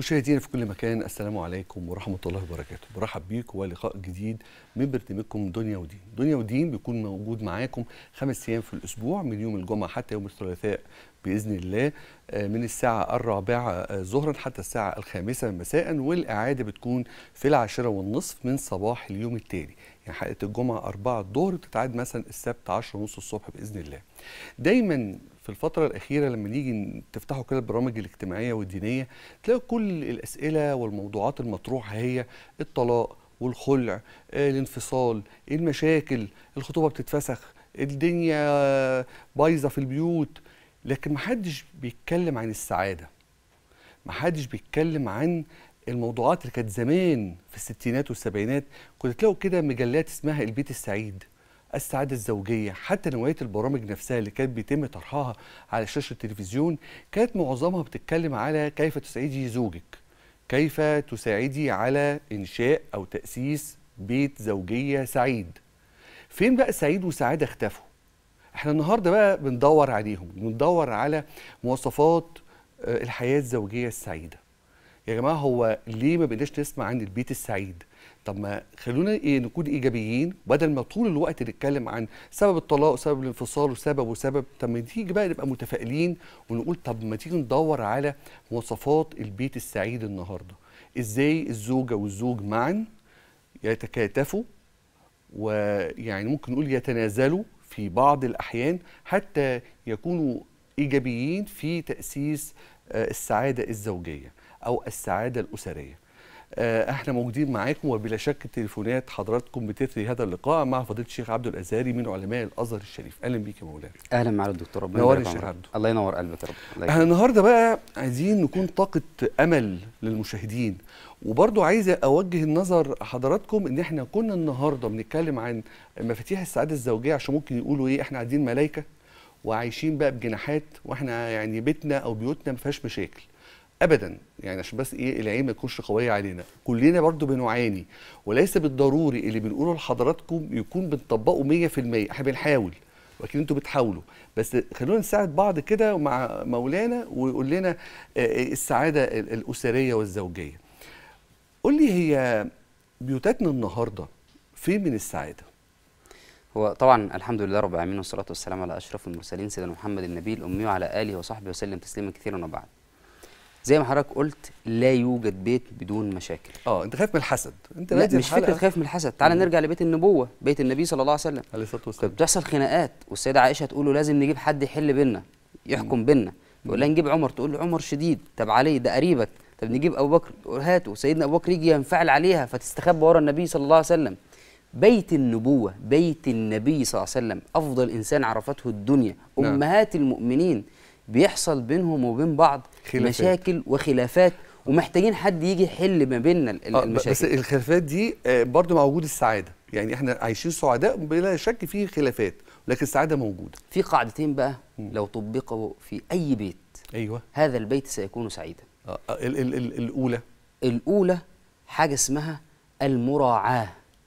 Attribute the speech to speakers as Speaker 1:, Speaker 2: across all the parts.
Speaker 1: مشاهدينا في كل مكان السلام عليكم ورحمة الله وبركاته برحب بيكم ولقاء جديد من برنامجكم دنيا ودين دنيا ودين بيكون موجود معاكم خمس أيام في الأسبوع من يوم الجمعة حتى يوم الثلاثاء بإذن الله آه، من الساعة الرابعة آه، ظهرا حتى الساعة الخامسة مساء والإعادة بتكون في العاشرة والنصف من صباح اليوم التالي يعني حلقة الجمعة أربعة الظهر بتتعاد مثلا السبت عشرة ونص الصبح بإذن الله دايما في الفترة الأخيرة لما نيجي تفتحوا كده البرامج الاجتماعية والدينية تلاقوا كل الأسئلة والموضوعات المطروحة هي الطلاق والخلع آه، الانفصال المشاكل الخطوبة بتتفسخ الدنيا بايظة في البيوت لكن محدش بيتكلم عن السعادة محدش بيتكلم عن الموضوعات اللي كانت زمان في الستينات والسبعينات كنت تلاقوا كده مجلات اسمها البيت السعيد السعادة الزوجية حتى نوعية البرامج نفسها اللي كانت بيتم طرحها على شاشة التلفزيون كانت معظمها بتتكلم على كيف تسعدي زوجك كيف تساعدي على إنشاء أو تأسيس بيت زوجية سعيد فين بقى سعيد وسعادة اختفوا احنا النهارده بقى بندور عليهم بندور على مواصفات آه، الحياة الزوجية السعيدة يا جماعة هو ليه ما بقيناش نسمع عن البيت السعيد طب ما خلونا إيه نكون ايجابيين بدل ما طول الوقت نتكلم عن سبب الطلاق وسبب الانفصال وسبب وسبب طب ما تيجي بقى نبقى متفائلين ونقول طب ما تيجي ندور على مواصفات البيت السعيد النهارده ازاي الزوجة والزوج معا يتكاتفوا ويعني ممكن نقول يتنازلوا في بعض الأحيان حتى يكونوا إيجابيين في تأسيس آه، السعادة الزوجية أو السعادة الأسرية آه، احنا موجودين معاكم وبلا شك تليفونات حضراتكم بتثري هذا اللقاء مع فضيله الشيخ عبد الازهري من علماء الازهر الشريف اهلا بيك يا مولانا
Speaker 2: اهلا معالي الدكتور ربنا
Speaker 1: نور
Speaker 2: يبارك
Speaker 1: الشيخ
Speaker 2: عمرك.
Speaker 1: عبده.
Speaker 2: الله ينور قلبك يا رب الله
Speaker 1: احنا
Speaker 2: يكرمك.
Speaker 1: النهارده بقى عايزين نكون طاقه امل للمشاهدين وبرضو عايز اوجه النظر حضراتكم ان احنا كنا النهارده بنتكلم عن مفاتيح السعاده الزوجيه عشان ممكن يقولوا ايه احنا قاعدين ملايكه وعايشين بقى بجناحات واحنا يعني بيتنا او بيوتنا ما فيهاش مشاكل ابدا يعني عشان بس ايه العين ما تكونش قويه علينا كلنا برضو بنعاني وليس بالضروري اللي بنقوله لحضراتكم يكون بنطبقه 100% احنا بنحاول واكيد انتوا بتحاولوا بس خلونا نساعد بعض كده مع مولانا ويقول لنا آه، آه، السعاده ال- الاسريه والزوجيه قول لي هي بيوتاتنا النهارده فين من السعاده
Speaker 2: هو طبعا الحمد لله رب العالمين والصلاه والسلام على اشرف المرسلين سيدنا محمد النبي الامي وعلى اله وصحبه وسلم تسليما كثيرا وبعد زي ما حضرتك قلت لا يوجد بيت بدون مشاكل
Speaker 1: اه انت خايف من الحسد انت
Speaker 2: لا
Speaker 1: بادئ
Speaker 2: مش فكره
Speaker 1: الحلقة-
Speaker 2: خايف من الحسد تعال نرجع لبيت النبوه بيت النبي صلى الله عليه وسلم
Speaker 1: عليه الصلاه
Speaker 2: كانت
Speaker 1: والسلام
Speaker 2: بتحصل خناقات والسيده عائشه تقول له لازم نجيب حد يحل بينا يحكم بينا يقول لها نجيب عمر تقول له عمر شديد طب علي ده قريبك طب نجيب ابو بكر تقول هاته سيدنا ابو بكر يجي ينفعل عليها فتستخبى ورا النبي صلى الله عليه وسلم بيت النبوه بيت النبي صلى الله عليه وسلم افضل انسان عرفته الدنيا
Speaker 1: نعم.
Speaker 2: امهات المؤمنين بيحصل بينهم وبين بعض
Speaker 1: خلافات.
Speaker 2: مشاكل وخلافات ومحتاجين حد يجي يحل ما بيننا ال-
Speaker 1: آه، ب-
Speaker 2: المشاكل
Speaker 1: بس الخلافات دي آه، برضو مع وجود السعاده يعني احنا عايشين سعداء بلا شك في خلافات لكن السعاده موجوده
Speaker 2: في قاعدتين بقى لو طبقوا في اي بيت
Speaker 1: ايوه
Speaker 2: هذا البيت سيكون سعيدا
Speaker 1: آه، آه، ال ال ال الاولى
Speaker 2: الأولى حاجة اسمها المراعاة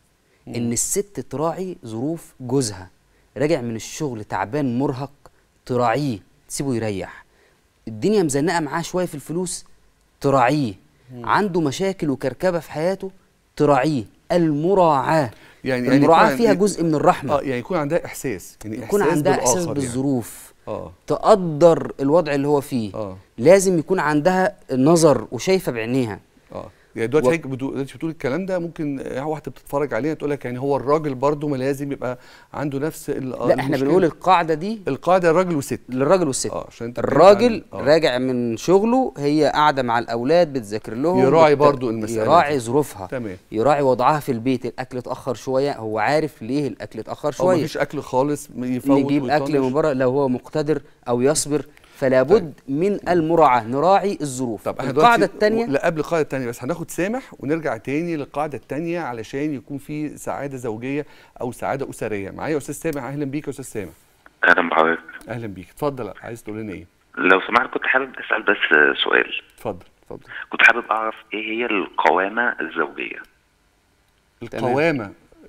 Speaker 2: إن الست تراعي ظروف جوزها راجع من الشغل تعبان مرهق تراعيه تسيبه يريح الدنيا مزنقة معاه شوية في الفلوس تراعيه عنده مشاكل وكركبة في حياته تراعيه المراعاة
Speaker 1: يعني- يعني
Speaker 2: المراعاة
Speaker 1: يكون
Speaker 2: فيها
Speaker 1: عند-
Speaker 2: جزء من الرحمة
Speaker 1: اه يعني يكون عندها احساس يعني
Speaker 2: يكون
Speaker 1: إحساس
Speaker 2: عندها إحساس
Speaker 1: بالآخر يعني.
Speaker 2: بالظروف
Speaker 1: اه
Speaker 2: تقدر الوضع اللي هو فيه
Speaker 1: اه
Speaker 2: لازم يكون عندها نظر وشايفة بعينيها
Speaker 1: اه يعني دلوقتي
Speaker 2: و-
Speaker 1: حضرتك بتقول دلوقتي بتقول الكلام ده ممكن آه، واحده بتتفرج علينا تقول لك يعني هو الراجل برضو ما لازم يبقى عنده نفس ال- آه،
Speaker 2: لا احنا
Speaker 1: المشكلة.
Speaker 2: بنقول القاعدة دي
Speaker 1: القاعده الراجل والست
Speaker 2: للراجل والست
Speaker 1: اه عشان انت بتتكلم
Speaker 2: الراجل
Speaker 1: عن- آه.
Speaker 2: راجع من شغله هي قاعده مع الاولاد بتذاكر لهم
Speaker 1: يراعي
Speaker 2: بت-
Speaker 1: برضو المسألة
Speaker 2: يراعي
Speaker 1: دي.
Speaker 2: ظروفها
Speaker 1: تمام
Speaker 2: يراعي وضعها في البيت الاكل اتاخر شويه هو عارف ليه الاكل اتاخر
Speaker 1: او
Speaker 2: شويه
Speaker 1: مفيش اكل خالص يفوت
Speaker 2: نجيب اكل
Speaker 1: ويطنش.
Speaker 2: من بره لو هو مقتدر او يصبر فلا بد من المراعاه نراعي الظروف
Speaker 1: طب احنا
Speaker 2: القاعده
Speaker 1: دلوقتي-
Speaker 2: الثانيه
Speaker 1: لا قبل القاعده الثانيه بس هناخد سامح ونرجع تاني للقاعده الثانيه علشان يكون في سعاده زوجيه او سعاده اسريه معايا يا استاذ سامح اهلا بيك يا استاذ سامح
Speaker 3: اهلا بحضرتك
Speaker 1: اهلا بيك اتفضل عايز تقول لنا ايه
Speaker 3: لو سمحت كنت حابب اسال بس سؤال
Speaker 1: اتفضل اتفضل
Speaker 3: كنت حابب اعرف ايه هي القوامه الزوجيه
Speaker 1: القوامه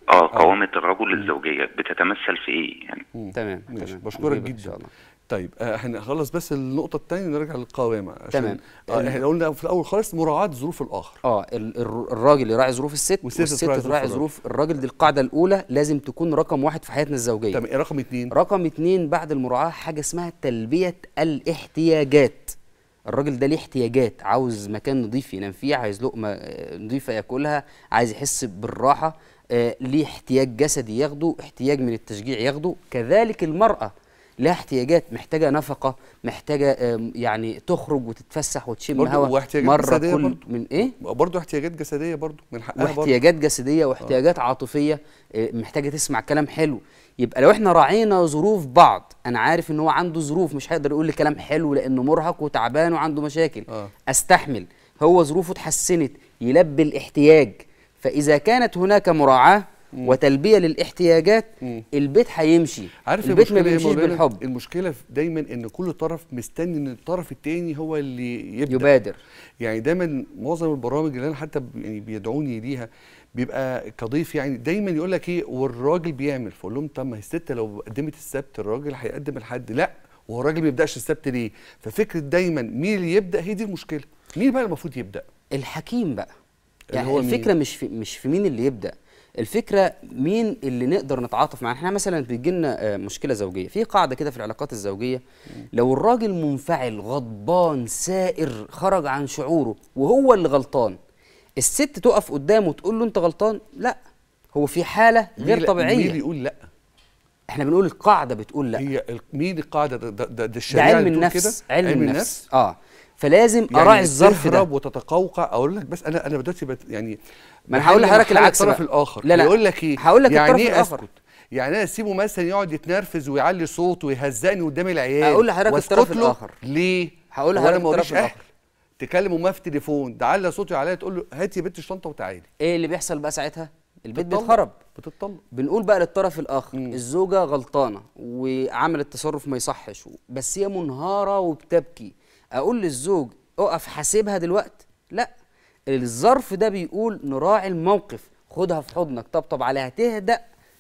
Speaker 3: اه قوامة الرجل الزوجية بتتمثل في ايه يعني
Speaker 2: تمام
Speaker 1: ماشي
Speaker 2: تمام.
Speaker 1: بشكرك
Speaker 2: هجيبك ان
Speaker 1: جدا
Speaker 2: شاء الله
Speaker 1: طيب آه، هنخلص بس النقطه الثانيه ونرجع للقوامه عشان
Speaker 2: تمام.
Speaker 1: آه، احنا قلنا في الاول خالص مراعاه ظروف الاخر
Speaker 2: اه ال- الر- الراجل يراعي ظروف الست
Speaker 1: والست
Speaker 2: والست
Speaker 1: تراعي ظروف
Speaker 2: تراعي
Speaker 1: الراجل.
Speaker 2: ظروف الراجل دي القاعده الاولى لازم تكون رقم واحد في حياتنا الزوجيه
Speaker 1: تمام إيه رقم اثنين
Speaker 2: رقم اتنين بعد المراعاة حاجة اسمها تلبية الاحتياجات الراجل ده ليه احتياجات عاوز مكان نظيف ينام فيه عايز لقمة آه، نظيفة ياكلها عايز يحس بالراحة آه، ليه احتياج جسدي ياخده احتياج من التشجيع ياخده كذلك المرأة لها احتياجات محتاجة نفقة محتاجة آم، يعني تخرج وتتفسح وتشم
Speaker 1: برضو
Speaker 2: هوا
Speaker 1: واحتياجات
Speaker 2: مرة
Speaker 1: جسدية
Speaker 2: كل
Speaker 1: برضو.
Speaker 2: من ايه
Speaker 1: برضه احتياجات جسديه برضه من حقها برضه
Speaker 2: واحتياجات جسديه واحتياجات عاطفيه آه، محتاجه تسمع كلام حلو يبقى لو احنا راعينا ظروف بعض انا عارف ان هو عنده ظروف مش هيقدر يقول لي كلام حلو لانه مرهق وتعبان وعنده مشاكل
Speaker 1: آه.
Speaker 2: استحمل هو ظروفه اتحسنت يلبي الاحتياج فاذا كانت هناك مراعاه وتلبيه للاحتياجات
Speaker 1: مم.
Speaker 2: البيت هيمشي
Speaker 1: عارف
Speaker 2: البيت ما
Speaker 1: المشكلة إيه يا
Speaker 2: بيمشيش
Speaker 1: مولانا؟
Speaker 2: بالحب
Speaker 1: المشكله في- دايما ان كل طرف مستني ان الطرف التاني هو اللي يبدا
Speaker 2: يبادر
Speaker 1: يعني دايما معظم البرامج اللي انا حتى ب- يعني بيدعوني ليها بيبقى كضيف يعني دايما يقول لك ايه والراجل بيعمل فاقول لهم طب ما هي الست لو قدمت السبت الراجل هيقدم الحد لا وهو الراجل ما بيبداش السبت ليه ففكره دايما مين اللي يبدا هي دي المشكله مين بقى المفروض يبدا
Speaker 2: الحكيم بقى
Speaker 1: اللي
Speaker 2: يعني
Speaker 1: هو مين؟
Speaker 2: الفكره مش في مش في مين اللي يبدا الفكره مين اللي نقدر نتعاطف معاه احنا مثلا بيجي لنا مشكله زوجيه في قاعده كده في العلاقات الزوجيه لو الراجل منفعل غضبان سائر خرج عن شعوره وهو اللي غلطان الست تقف قدامه وتقول له انت غلطان لا هو في حاله
Speaker 1: مين
Speaker 2: غير
Speaker 1: اللي- مين اللي
Speaker 2: طبيعيه
Speaker 1: يقول لا
Speaker 2: احنا بنقول القاعده بتقول لا
Speaker 1: هي ال- مين القاعده ده, ده, ده, ده
Speaker 2: ده
Speaker 1: الشريعه
Speaker 2: علم
Speaker 1: اللي بتقول
Speaker 2: النفس
Speaker 1: كده
Speaker 2: علم النفس اه فلازم
Speaker 1: يعني
Speaker 2: اراعي الظرف ده
Speaker 1: تهرب وتتقوقع اقول لك بس انا انا دلوقتي بت يعني
Speaker 2: ما أنا هقول
Speaker 1: بحل
Speaker 2: لحضرتك
Speaker 1: محل
Speaker 2: العكس
Speaker 1: الطرف
Speaker 2: بقى.
Speaker 1: الاخر
Speaker 2: لا، لا.
Speaker 1: يقول لك ايه
Speaker 2: هقول لك
Speaker 1: يعني
Speaker 2: الطرف
Speaker 1: ايه
Speaker 2: الآخر.
Speaker 1: اسكت يعني انا اسيبه مثلا يقعد يتنرفز ويعلي صوته ويهزقني قدام العيال
Speaker 2: أقول لحضرتك
Speaker 1: وأسكت
Speaker 2: الطرف
Speaker 1: له؟
Speaker 2: الآخر.
Speaker 1: ليه
Speaker 2: هقول
Speaker 1: هو
Speaker 2: لحضرتك
Speaker 1: انا موريش
Speaker 2: الطرف
Speaker 1: اهل
Speaker 2: الآخر.
Speaker 1: تكلم امها في تليفون ده على صوته عليا تقول له هاتي يا بنت الشنطه وتعالي
Speaker 2: ايه اللي بيحصل بقى ساعتها البيت
Speaker 1: بتطلق.
Speaker 2: بيتخرب
Speaker 1: بتطلق
Speaker 2: بنقول بقى للطرف الاخر
Speaker 1: مم.
Speaker 2: الزوجه غلطانه وعملت تصرف ما يصحش بس هي منهاره وبتبكي اقول للزوج اقف حاسبها دلوقتي لا الظرف ده بيقول نراعي الموقف خدها في حضنك طبطب عليها تهدأ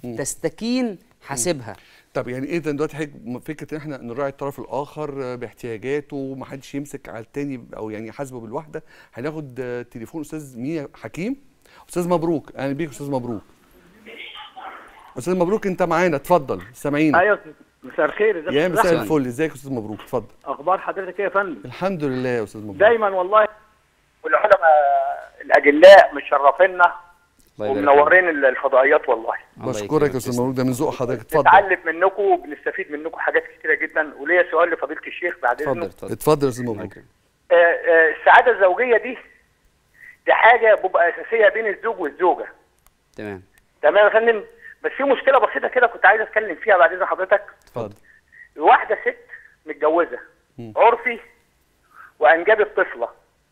Speaker 2: تستكين حاسبها
Speaker 1: طب يعني ايه ده دلوقتي حاجة- فكره ان احنا نراعي الطرف الاخر باحتياجاته ومحدش يمسك على التاني او يعني يحاسبه بالواحده هناخد آه، تليفون استاذ ميا حكيم استاذ مبروك اهلا بيك استاذ مبروك استاذ مبروك انت معانا اتفضل سامعينك
Speaker 4: ايوه مساء الخير ازيك
Speaker 1: يا
Speaker 4: يا
Speaker 1: مساء
Speaker 2: أحسن.
Speaker 1: الفل ازيك يا استاذ مبروك اتفضل
Speaker 4: اخبار حضرتك ايه يا فندم
Speaker 1: الحمد لله يا استاذ مبروك
Speaker 4: دايما والله والعلماء الاجلاء مشرفينا
Speaker 2: الله يبارك
Speaker 4: ومنورين الفضائيات والله
Speaker 2: الله
Speaker 1: بشكرك
Speaker 2: يكرمك.
Speaker 1: يا استاذ مبروك ده من ذوق حضرتك اتفضل
Speaker 4: نتعلم منكم وبنستفيد منكم حاجات كتيره جدا وليا سؤال لفضيله الشيخ بعد
Speaker 2: اتفضل
Speaker 4: اذنه
Speaker 2: اتفضل
Speaker 1: اتفضل يا استاذ
Speaker 2: الله
Speaker 1: مبروك
Speaker 2: يكرمك.
Speaker 4: آه، آه، السعاده الزوجيه دي دي حاجه بتبقى اساسيه بين الزوج والزوجه
Speaker 2: تمام
Speaker 4: تمام يا فندم بس في مشكله بسيطه كده كنت عايز اتكلم فيها بعد اذن حضرتك
Speaker 1: اتفضل
Speaker 4: واحده ست متجوزه
Speaker 1: مم.
Speaker 4: عرفي وانجبت طفله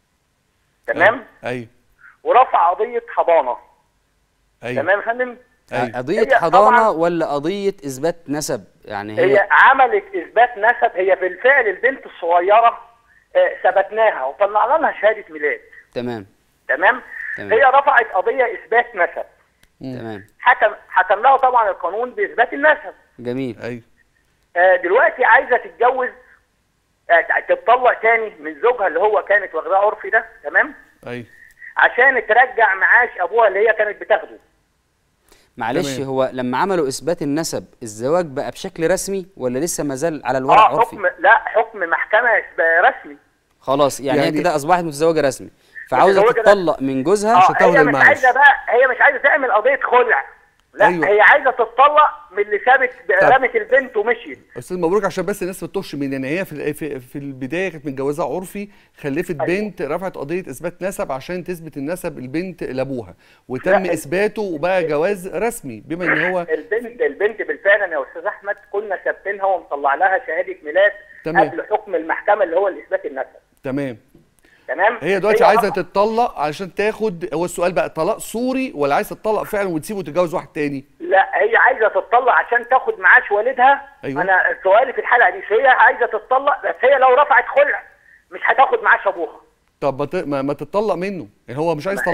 Speaker 4: تمام
Speaker 1: ايوه
Speaker 4: ورفع قضيه حضانه
Speaker 1: ايوه
Speaker 4: تمام يا فندم
Speaker 1: ايوه
Speaker 2: قضيه
Speaker 4: هي
Speaker 2: حضانه
Speaker 4: طبعاً-
Speaker 2: ولا قضيه اثبات نسب يعني
Speaker 4: هي
Speaker 2: هي
Speaker 4: عملت اثبات نسب هي بالفعل البنت الصغيره آه، ثبتناها وطلعنا لها شهاده ميلاد
Speaker 2: تمام
Speaker 4: تمام
Speaker 2: تمام.
Speaker 4: هي رفعت قضيه اثبات نسب
Speaker 2: تمام
Speaker 4: حكم حكم لها طبعا القانون باثبات النسب
Speaker 2: جميل
Speaker 1: ايوه
Speaker 4: آه، دلوقتي عايزه تتجوز آه، تتطلق تاني من زوجها اللي هو كانت واخداه عرفي ده تمام
Speaker 1: ايوه
Speaker 4: عشان ترجع معاش ابوها اللي هي كانت بتاخده
Speaker 2: معلش
Speaker 1: تمام.
Speaker 2: هو لما عملوا اثبات النسب الزواج بقى بشكل رسمي ولا لسه ما زال على الورق
Speaker 4: اه
Speaker 2: عرفي
Speaker 4: حكم لا حكم محكمه رسمي
Speaker 2: خلاص يعني,
Speaker 1: يعني-
Speaker 2: هي كده اصبحت متزوجه رسمي فعاوزه
Speaker 4: متزوجة
Speaker 2: تتطلق من جوزها
Speaker 4: اه
Speaker 1: تاخد
Speaker 4: هي مش
Speaker 1: المعاش.
Speaker 4: عايزه بقى هي مش عايزه تعمل قضيه خلع لا
Speaker 1: أيوة.
Speaker 4: أيوة. هي عايزه تتطلق من اللي سابت
Speaker 1: طب.
Speaker 4: رمت البنت ومشيت
Speaker 1: استاذ مبروك عشان بس الناس ما تتوهش من ان هي في في, في البدايه كانت متجوزه عرفي خلفت
Speaker 4: أيوة.
Speaker 1: بنت رفعت قضيه اثبات نسب عشان تثبت النسب البنت لابوها وتم
Speaker 4: لا.
Speaker 1: اثباته وبقى جواز رسمي بما ان هو
Speaker 4: البنت البنت بالفعل يا استاذ احمد كنا ثابتينها ومطلع لها شهاده ميلاد
Speaker 1: تمام.
Speaker 4: قبل حكم المحكمه اللي هو الاثبات النسب
Speaker 1: تمام
Speaker 4: تمام
Speaker 1: هي دلوقتي عايزه
Speaker 4: رفع-
Speaker 1: تتطلق علشان تاخد هو السؤال بقى طلاق سوري ولا عايزه تطلق فعلا وتسيبه وتتجوز واحد تاني
Speaker 4: لا هي عايزه تتطلق عشان تاخد معاش والدها
Speaker 1: أيوة.
Speaker 4: انا سؤالي في الحلقه دي هي عايزه تتطلق بس هي لو رفعت خلع مش هتاخد معاش ابوها
Speaker 1: طب ما ت- ما, ما تتطلق منه يعني هو مش عايز
Speaker 4: ما هي
Speaker 1: يطلقها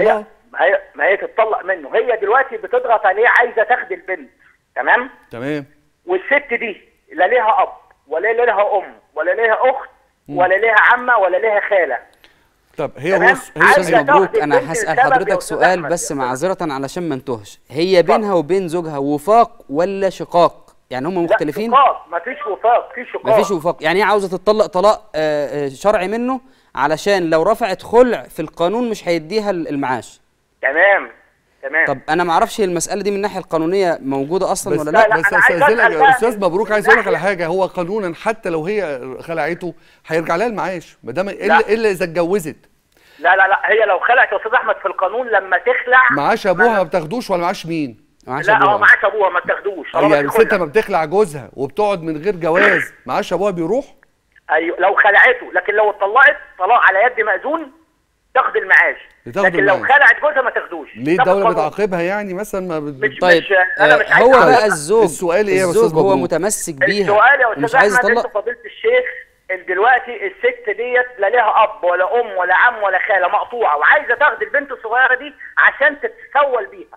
Speaker 4: ما هي ما هي تتطلق منه هي دلوقتي بتضغط عليه عايزه تاخد البنت تمام
Speaker 1: تمام
Speaker 4: والست دي لا ليها اب ولا ليها ام ولا ليها اخت ولا ليها عمه ولا ليها خاله
Speaker 1: طب هي
Speaker 4: تمام.
Speaker 1: بص هي
Speaker 4: عايزة
Speaker 2: استاذ
Speaker 4: تاخد
Speaker 2: مبروك انا
Speaker 4: البنت
Speaker 2: هسال
Speaker 4: لسبب يا
Speaker 2: حضرتك
Speaker 4: أستاذ
Speaker 2: سؤال
Speaker 4: أحمد
Speaker 2: بس
Speaker 4: يا
Speaker 2: معذره علشان ما نتوهش هي بينها وبين زوجها وفاق ولا شقاق يعني هم مختلفين
Speaker 4: لا شقاق مفيش وفاق في شقاق
Speaker 2: مفيش وفاق يعني هي عاوزه تطلق طلاق آه، آه، شرعي منه علشان لو رفعت خلع في القانون مش هيديها المعاش
Speaker 4: تمام تمام
Speaker 2: طب انا ما اعرفش هي المساله دي من الناحيه القانونيه موجوده اصلا
Speaker 1: بس
Speaker 2: ولا
Speaker 4: لا،
Speaker 2: لا,
Speaker 4: لا،
Speaker 1: بس
Speaker 4: أنا عايز
Speaker 1: استاذنك
Speaker 4: أسأل
Speaker 1: يا
Speaker 4: بقى
Speaker 1: استاذ
Speaker 4: من-
Speaker 1: مبروك
Speaker 4: من
Speaker 1: عايز اقول لك على
Speaker 4: ناحية-
Speaker 1: حاجه هو قانونا حتى لو هي خلعته هيرجع لها المعاش ما دام الا
Speaker 4: لا.
Speaker 1: الا اذا اتجوزت
Speaker 4: لا لا لا هي لو خلعت يا استاذ احمد في القانون لما تخلع
Speaker 1: معاش ابوها ما بتاخدوش ولا معاش مين
Speaker 2: معاش
Speaker 4: لا
Speaker 2: أبوها.
Speaker 4: هو معاش ابوها ما بتاخدوش طالما
Speaker 1: يعني
Speaker 4: في
Speaker 1: الست
Speaker 4: خلع.
Speaker 1: لما بتخلع جوزها وبتقعد من غير جواز معاش ابوها بيروح
Speaker 4: ايوه لو خلعته لكن لو اتطلقت طلاق على يد مأذون تاخد المعاش
Speaker 1: بتاخد
Speaker 4: لكن لو
Speaker 1: المعاش.
Speaker 4: خلعت جوزها ما تاخدوش
Speaker 1: ليه
Speaker 4: ده في
Speaker 1: الدوله
Speaker 4: القانون.
Speaker 1: بتعاقبها يعني مثلا ما بت...
Speaker 4: مش
Speaker 2: طيب
Speaker 4: مش انا مش
Speaker 2: آه،
Speaker 4: عايز
Speaker 2: هو
Speaker 4: أعرف.
Speaker 2: بقى الزوج
Speaker 1: السؤال إيه يا
Speaker 2: الزوج
Speaker 1: أستاذ
Speaker 2: هو
Speaker 1: مبروك؟
Speaker 2: متمسك بيها
Speaker 4: السؤال يا
Speaker 2: ومش
Speaker 4: استاذ
Speaker 2: عايز
Speaker 4: احمد انت
Speaker 2: يطلق
Speaker 4: فضيله الشيخ إن دلوقتي الست ديت لا ليها اب ولا ام ولا عم ولا خاله مقطوعه وعايزه تاخد البنت الصغيره دي عشان تتسول بيها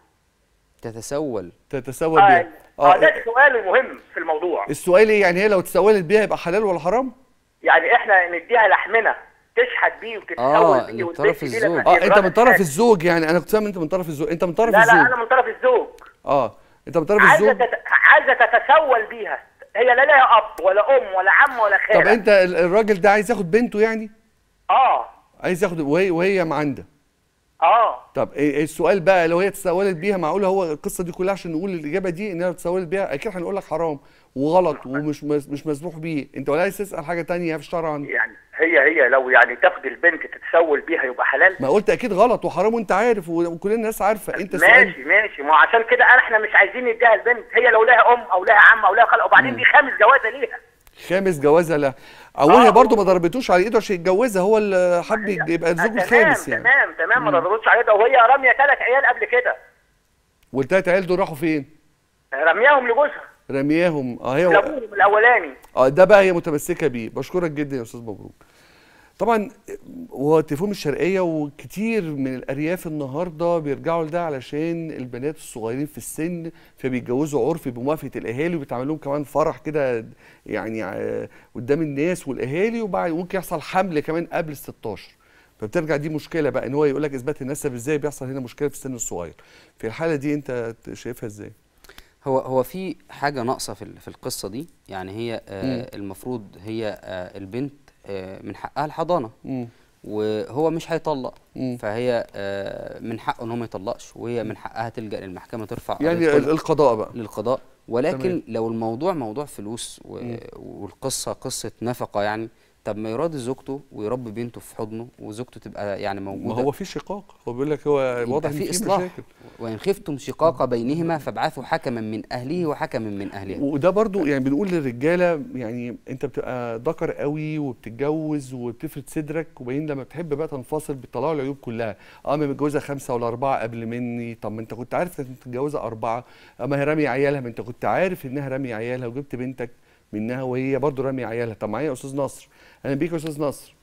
Speaker 2: تتسول
Speaker 1: تتسول
Speaker 4: اه
Speaker 1: بيها
Speaker 4: آه، ده السؤال المهم في الموضوع
Speaker 1: السؤال ايه يعني هي لو تسولت بيها يبقى حلال ولا حرام؟
Speaker 4: يعني احنا نديها لحمنا تشحت بيه وتتسول
Speaker 2: آه،
Speaker 4: بيه
Speaker 2: من
Speaker 4: والبنت
Speaker 2: طرف
Speaker 4: دي
Speaker 2: الزوج.
Speaker 4: لما
Speaker 1: اه انت
Speaker 4: تبقى
Speaker 1: من طرف
Speaker 4: حاجة.
Speaker 1: الزوج يعني انا كنت فاهم انت من طرف الزوج انت من طرف
Speaker 4: لا لا
Speaker 1: الزوج
Speaker 4: انا من طرف الزوج
Speaker 1: اه انت من طرف
Speaker 4: عايزه
Speaker 1: الزوج
Speaker 4: تت... عايزه تتسول بيها هي لا لها اب ولا ام ولا عم ولا خاله
Speaker 1: طب انت ال- الراجل ده عايز ياخد بنته يعني
Speaker 4: اه
Speaker 1: عايز ياخد وهي وهي معندة
Speaker 4: اه
Speaker 1: طب إيه- إيه السؤال بقى لو هي تسولت بيها معقول هو القصه دي كلها عشان نقول الاجابه دي ان هي لو تسولت بيها اكيد هنقول لك حرام وغلط ومش مس- مش مسموح بيه انت ولا عايز تسال حاجه تانية في الشرع
Speaker 4: يعني هي هي لو يعني تاخد البنت تتسول بيها يبقى حلال
Speaker 1: ما قلت اكيد غلط وحرام وانت عارف وكل الناس عارفه انت سؤال
Speaker 4: ماشي ماشي ما هو عشان كده احنا مش عايزين نديها البنت هي لو لها ام او لها عم او لها خاله وبعدين دي خامس جوازه ليها
Speaker 1: خامس جوازها لا او
Speaker 4: آه.
Speaker 1: هي برضه ما ضربتوش على ايده عشان يتجوزها هو اللي حب يبقى الزوج
Speaker 4: تمام
Speaker 1: الخامس يعني
Speaker 4: تمام تمام ما ضربتش عليها ده وهي راميه ثلاث عيال قبل كده
Speaker 1: والتلات عيال دول راحوا فين؟
Speaker 4: رمياهم لجوزها
Speaker 1: رمياهم اه هي
Speaker 4: لابوهم الاولاني
Speaker 1: اه ده بقى هي متمسكه بيه بشكرك جدا يا استاذ مبروك طبعا هو التليفون الشرقيه وكتير من الارياف النهارده بيرجعوا لده علشان البنات الصغيرين في السن فبيتجوزوا عرفي بموافقه الاهالي وبيتعمل لهم كمان فرح كده يعني آه، قدام الناس والاهالي وبعد ممكن يحصل حمل كمان قبل ال 16 فبترجع دي مشكله بقى ان هو يقول لك اثبات النسب ازاي بيحصل هنا مشكله في السن الصغير في الحاله دي انت شايفها ازاي
Speaker 2: هو هو في حاجه ناقصه في ال- في القصه دي يعني هي آه المفروض هي آه البنت آه من حقها الحضانه
Speaker 1: مم.
Speaker 2: وهو مش هيطلق
Speaker 1: مم.
Speaker 2: فهي آه من حقه ان هو ما يطلقش وهي من حقها تلجا للمحكمه ترفع
Speaker 1: يعني
Speaker 2: قضية
Speaker 1: ال-
Speaker 2: خلع
Speaker 1: القضاء بقى
Speaker 2: للقضاء ولكن
Speaker 1: تمام.
Speaker 2: لو الموضوع موضوع فلوس و... والقصه قصه نفقه يعني طب ما يراضي زوجته ويربي بنته في حضنه وزوجته تبقى يعني
Speaker 1: ما
Speaker 2: موجوده
Speaker 1: هو في شقاق هو بيقول لك هو
Speaker 2: يبقى
Speaker 1: واضح ان
Speaker 2: في
Speaker 1: في
Speaker 2: اصلاح
Speaker 1: مشاكل
Speaker 2: وان خفتم شقاق بينهما فابعثوا حكما من اهله وحكما من اهلها
Speaker 1: وده برضو يعني بنقول للرجاله يعني انت بتبقى ذكر قوي وبتتجوز وبتفرد صدرك وبعدين لما بتحب بقى تنفصل بتطلعوا العيوب كلها اه ما متجوزه خمسه ولا اربعه قبل مني طب ما انت كنت عارف انك متجوزه اربعه اما هي راميه عيالها ما انت كنت عارف انها راميه عيالها وجبت بنتك منها وهي برضو راميه عيالها طب معايا يا استاذ نصر اهلا بيك يا استاذ نصر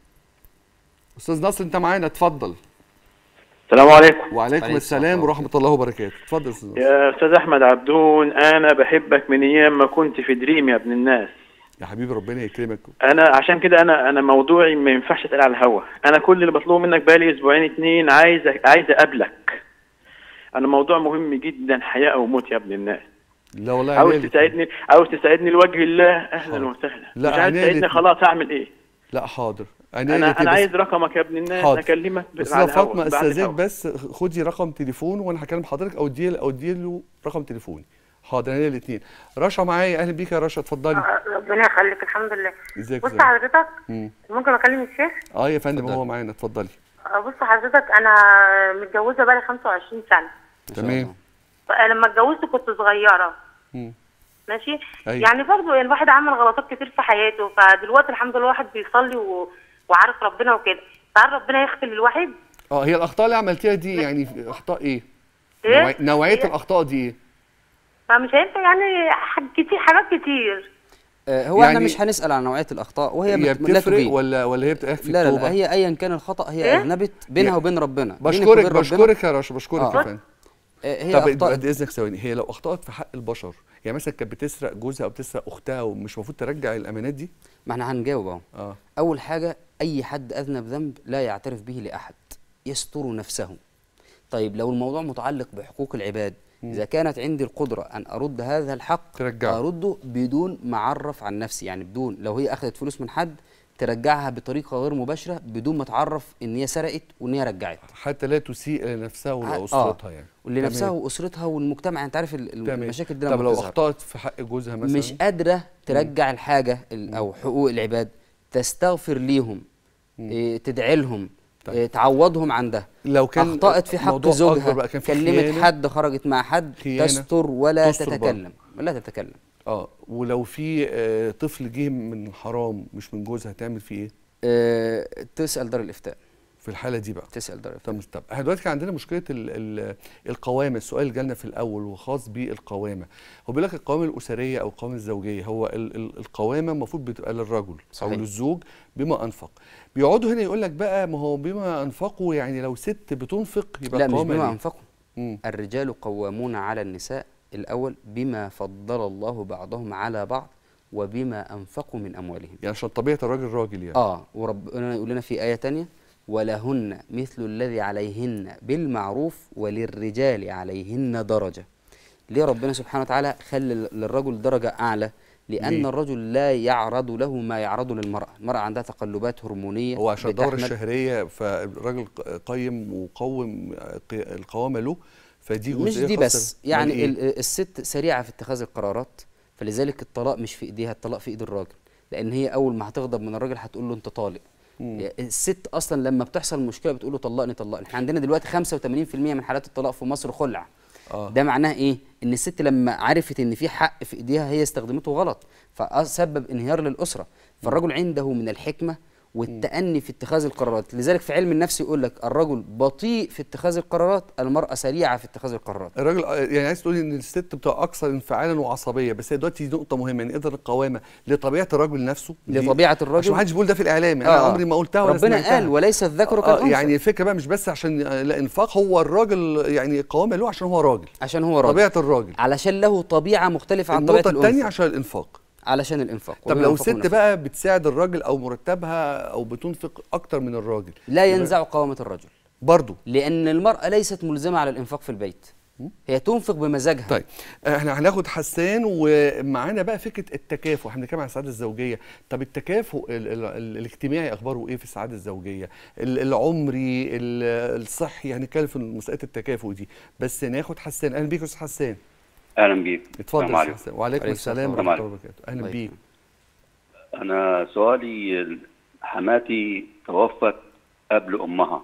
Speaker 1: استاذ نصر انت معانا اتفضل
Speaker 5: السلام عليكم
Speaker 1: وعليكم
Speaker 2: عليكم
Speaker 1: السلام
Speaker 2: السلام.
Speaker 1: ورحمه الله وبركاته اتفضل يا استاذ نصر
Speaker 5: يا استاذ احمد عبدون انا بحبك من ايام ما كنت في دريم يا ابن الناس
Speaker 1: يا حبيبي ربنا يكرمك
Speaker 5: انا عشان كده انا انا موضوعي ما ينفعش اتقال على الهوا انا كل اللي بطلبه منك بقالي اسبوعين اتنين عايز عايز اقابلك انا موضوع مهم جدا حياه او موت يا ابن الناس
Speaker 1: لا والله
Speaker 5: عاوز
Speaker 1: عيالي.
Speaker 5: تساعدني عاوز تساعدني لوجه الله اهلا
Speaker 1: حاضر.
Speaker 5: وسهلا
Speaker 1: لا،
Speaker 5: مش عايز
Speaker 1: عينيا
Speaker 5: تساعدني
Speaker 1: الاتنين.
Speaker 5: خلاص اعمل ايه
Speaker 1: لا حاضر انا
Speaker 5: انا انا عايز رقمك يا ابن الناس
Speaker 1: حاضر.
Speaker 5: اكلمك
Speaker 1: بس
Speaker 5: على
Speaker 1: يا
Speaker 5: الهوا،
Speaker 1: فاطمه
Speaker 5: بعد
Speaker 1: استاذنك
Speaker 5: الهوا.
Speaker 1: بس خدي رقم تليفون وانا هكلم حضرتك او ادي او ادي له رقم تليفوني حاضر انا الاثنين رشا معايا اهلا بيك يا رشا اتفضلي
Speaker 6: آه، ربنا يخليك الحمد لله
Speaker 1: ازيك
Speaker 6: بص
Speaker 1: ازيك
Speaker 6: حضرتك
Speaker 1: مم.
Speaker 6: ممكن اكلم الشيخ
Speaker 1: اه يا فندم
Speaker 2: اتفضلي.
Speaker 1: هو معانا اتفضلي
Speaker 6: آه، بص حضرتك انا متجوزه بقالي 25 سنه
Speaker 2: ما شاء
Speaker 1: تمام.
Speaker 2: الله.
Speaker 6: فلما اتجوزت كنت صغيره
Speaker 1: مم.
Speaker 6: ماشي
Speaker 1: أيوة.
Speaker 6: يعني برضو الواحد عمل غلطات كتير في حياته فدلوقتي الحمد لله الواحد بيصلي و... وعارف ربنا وكده فهل ربنا يغفر للواحد
Speaker 1: اه هي الاخطاء اللي عملتيها دي يعني في اخطاء ايه؟
Speaker 6: ايه
Speaker 1: نوعي- نوعيه
Speaker 6: هي-
Speaker 1: الاخطاء دي ايه؟
Speaker 6: فمش هينفع يعني حاج كتير حاجات كتير
Speaker 2: آه، هو احنا
Speaker 1: يعني
Speaker 2: مش هنسال عن نوعيه الاخطاء وهي
Speaker 1: هي
Speaker 2: بت- لا
Speaker 1: بتفرق
Speaker 2: تجيب.
Speaker 1: ولا ولا هي بتكفي
Speaker 2: لا لا,
Speaker 1: التوبة؟
Speaker 2: لا هي ايا كان الخطا هي
Speaker 6: إيه؟
Speaker 2: اذنبت بينها
Speaker 1: يعني
Speaker 2: وبين ربنا بينك
Speaker 1: بشكرك
Speaker 2: وبين ربنا.
Speaker 1: بشكرك يا رشا بشكرك
Speaker 2: آه.
Speaker 1: يا فندم
Speaker 2: آه، هي
Speaker 1: طب
Speaker 2: اخطات
Speaker 1: بعد اذنك ثواني هي لو اخطات في حق البشر يعني مثلا كانت بتسرق جوزها او بتسرق اختها ومش المفروض ترجع الامانات دي
Speaker 2: ما احنا هنجاوب اهو
Speaker 1: اه
Speaker 2: اول حاجه اي حد اذنب ذنب لا يعترف به لاحد يستر نفسه طيب لو الموضوع متعلق بحقوق العباد اذا كانت عندي القدره ان ارد هذا الحق
Speaker 1: ترجعه.
Speaker 2: ارده بدون ما اعرف عن نفسي يعني بدون لو هي اخذت فلوس من حد ترجعها بطريقه غير مباشره بدون ما تعرف ان هي سرقت وان هي رجعت
Speaker 1: حتى لا تسيء لنفسها
Speaker 2: آه،
Speaker 1: ولاسرتها يعني
Speaker 2: ولنفسها
Speaker 1: تمام.
Speaker 2: واسرتها والمجتمع انت عارف ال-
Speaker 1: تمام.
Speaker 2: المشاكل دي
Speaker 1: طب
Speaker 2: لما
Speaker 1: لو
Speaker 2: بتظهر.
Speaker 1: اخطات في حق جوزها مثلا
Speaker 2: مش قادره ترجع الحاجه ال- او حقوق العباد تستغفر ليهم إيه تدعي لهم
Speaker 1: طيب.
Speaker 2: إيه تعوضهم عن ده
Speaker 1: لو كان
Speaker 2: اخطات في حق
Speaker 1: موضوع
Speaker 2: زوجها
Speaker 1: أكبر بقى، كان في
Speaker 2: كلمت
Speaker 1: خيانة.
Speaker 2: حد خرجت مع حد
Speaker 1: خيانة.
Speaker 2: تستر ولا
Speaker 1: تستر برضه.
Speaker 2: تتكلم ولا تتكلم
Speaker 1: اه ولو في آه طفل جه من حرام مش من جوزها هتعمل فيه ايه
Speaker 2: إيه تسال دار الافتاء
Speaker 1: في الحاله دي بقى
Speaker 2: تسال دار الافتاء
Speaker 1: طب طب احنا دلوقتي كان عندنا مشكله ال ال القوامه السؤال اللي جالنا في الاول وخاص بالقوامه هو بيقول لك القوامه الاسريه او القوامه الزوجيه هو ال ال القوامه المفروض بتبقى للرجل
Speaker 2: صحيح.
Speaker 1: او للزوج بما انفق بيقعدوا هنا يقول لك بقى ما هو بما انفقوا يعني لو ست بتنفق يبقى
Speaker 2: لا مش
Speaker 1: القوامه
Speaker 2: بما
Speaker 1: ليه؟
Speaker 2: انفقوا
Speaker 1: مم.
Speaker 2: الرجال قوامون على النساء الاول بما فضل الله بعضهم على بعض وبما انفقوا من اموالهم
Speaker 1: يعني عشان طبيعه الراجل راجل يعني
Speaker 2: اه وربنا يقول لنا في آية تانية ولهن مثل الذي عليهن بالمعروف وللرجال عليهن درجة ليه ربنا سبحانه وتعالى خلى للرجل درجة أعلى لأن
Speaker 1: ليه؟
Speaker 2: الرجل لا يعرض له ما يعرض للمرأة المرأة عندها تقلبات هرمونية
Speaker 1: هو عشان الدوره
Speaker 2: بتحمل-
Speaker 1: الشهريه فالراجل ق- قيم وقوم ق- القوامه له فدي
Speaker 2: مش
Speaker 1: جزئيه
Speaker 2: دي
Speaker 1: خاصة
Speaker 2: بس
Speaker 1: بال-
Speaker 2: يعني
Speaker 1: إيه؟
Speaker 2: ال- الست سريعة في اتخاذ القرارات فلذلك الطلاق مش في ايديها الطلاق في ايد الراجل لان هي اول ما هتغضب من الراجل هتقول له انت طالق
Speaker 1: مم.
Speaker 2: الست اصلا لما بتحصل مشكله بتقول له طلقني طلقني احنا عندنا دلوقتي 85% من حالات الطلاق في مصر خلع
Speaker 1: آه.
Speaker 2: ده معناه ايه ان الست لما عرفت ان في حق في ايديها هي استخدمته غلط فسبب انهيار للاسره فالرجل عنده من الحكمه والتأني في اتخاذ القرارات لذلك في علم النفس يقول لك الرجل بطيء في اتخاذ القرارات المرأة سريعة في اتخاذ القرارات
Speaker 1: الراجل آه، يعني عايز تقولي ان الست بتبقى اكثر انفعالا وعصبيه بس هي دلوقتي دي نقطه مهمه ان اذا القوامه لطبيعه الرجل نفسه دي-
Speaker 2: لطبيعة الرجل.
Speaker 1: عشان ما حدش بيقول ده في الاعلام انا
Speaker 2: آه.
Speaker 1: عمري ما قلتها ولا
Speaker 2: ربنا
Speaker 1: سمعتها.
Speaker 2: قال وليس الذكر
Speaker 1: آه
Speaker 2: كالأنثى
Speaker 1: يعني الفكره بقى مش بس عشان آه، لا انفاق هو الراجل يعني قوامه له عشان هو راجل
Speaker 2: عشان هو راجل
Speaker 1: طبيعه الراجل
Speaker 2: علشان له طبيعة مختلفة عن طبيعة
Speaker 1: النقطه الثانيه
Speaker 2: الأنثى
Speaker 1: عشان الانفاق
Speaker 2: علشان الإنفاق
Speaker 1: طب
Speaker 2: وبما
Speaker 1: لو
Speaker 2: أنفقوا من
Speaker 1: ست بقى بتساعد الراجل او مرتبها او بتنفق اكتر من الراجل
Speaker 2: لا ينزع قوامة الرجل
Speaker 1: برضه
Speaker 2: لأن المرأة ليست ملزمة على الإنفاق في البيت هي تنفق بمزاجها
Speaker 1: طيب احنا هناخد حسان ومعانا بقى فكره التكافؤ احنا بنتكلم عن السعاده الزوجيه طب التكافؤ ال ال ال الاجتماعي اخباره ايه في السعاده الزوجيه ال- العمري ال- الصحي هنتكلم في مساله التكافؤ دي بس ناخد حسان اهلا بيك يا استاذ حسان
Speaker 3: اهلا بيك
Speaker 1: اتفضل
Speaker 3: السلام
Speaker 1: يا
Speaker 3: عليكم.
Speaker 1: أستاذ حسان وعليكم
Speaker 2: عليكم
Speaker 1: السلام
Speaker 2: السلام.
Speaker 1: ورحمه الله وبركاته اهلا
Speaker 2: الله
Speaker 1: بيك
Speaker 3: انا سؤالي حماتي توفت قبل امها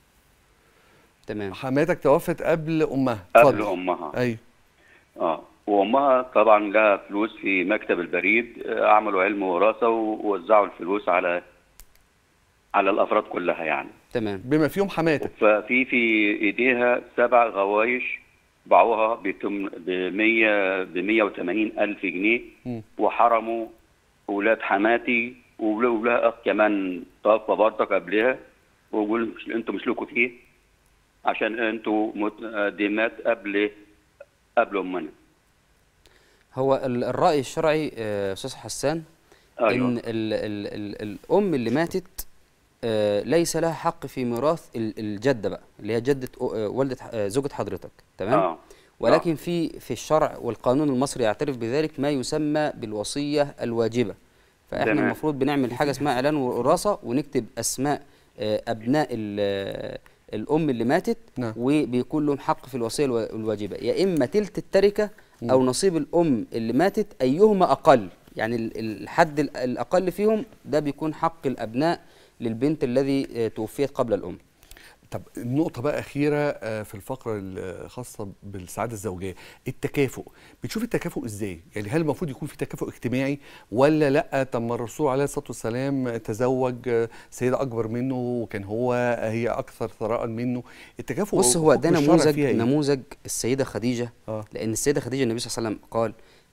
Speaker 2: تمام
Speaker 1: حماتك توفت قبل امها
Speaker 3: قبل
Speaker 1: اتفضل
Speaker 3: امها
Speaker 1: ايوه
Speaker 3: اه وامها طبعا لها فلوس في مكتب البريد آه، عملوا علم وراثه ووزعوا الفلوس على على الافراد كلها يعني
Speaker 2: تمام
Speaker 1: بما فيهم حماتك
Speaker 3: ففي في ايديها سبع غوايش باعوها بتم ب 100 ب 180 الف جنيه
Speaker 1: مم.
Speaker 3: وحرموا اولاد حماتي وول- ولها اخ كمان توفى برضك قبلها ويقول مش انتوا مش لكم فيه عشان انتوا مقدمات قبل قبل امنا
Speaker 2: هو ال- الرأي الشرعي آه، أستاذ حسان
Speaker 3: أيوة.
Speaker 2: إن ال ال ال الأم اللي ماتت آه، ليس لها حق في ميراث ال- الجدة بقى اللي هي جدة أو- آه، والدة ح- آه، زوجة حضرتك تمام
Speaker 3: آه.
Speaker 2: ولكن في في الشرع والقانون المصري يعترف بذلك ما يسمى بالوصية الواجبة فاحنا
Speaker 3: تمام.
Speaker 2: المفروض بنعمل حاجة اسمها إعلان وراثة ونكتب أسماء آه، أبناء ال- الأم اللي ماتت
Speaker 1: نعم.
Speaker 2: وبيكون لهم حق في الوصية الوا- الواجبة يا إما تلت التركة أو نصيب الأم اللي ماتت أيهما أقل يعني ال- ال- الحد ال- الأقل فيهم ده بيكون حق الأبناء للبنت الذي آه، توفيت قبل الأم
Speaker 1: طب النقطة بقى أخيرة آه، في الفقرة الخاصة بالسعادة الزوجية التكافؤ بتشوف التكافؤ إزاي؟ يعني هل المفروض يكون في تكافؤ اجتماعي ولا لأ طب ما الرسول عليه الصلاة والسلام تزوج آه، سيدة أكبر منه وكان هو هي أكثر ثراء منه التكافؤ
Speaker 2: بص هو
Speaker 1: حكم
Speaker 2: ده
Speaker 1: الشرع
Speaker 2: نموذج
Speaker 1: فيها إيه؟
Speaker 2: نموذج السيدة خديجة
Speaker 1: آه.
Speaker 2: لأن السيدة خديجة النبي صلى الله عليه وسلم قال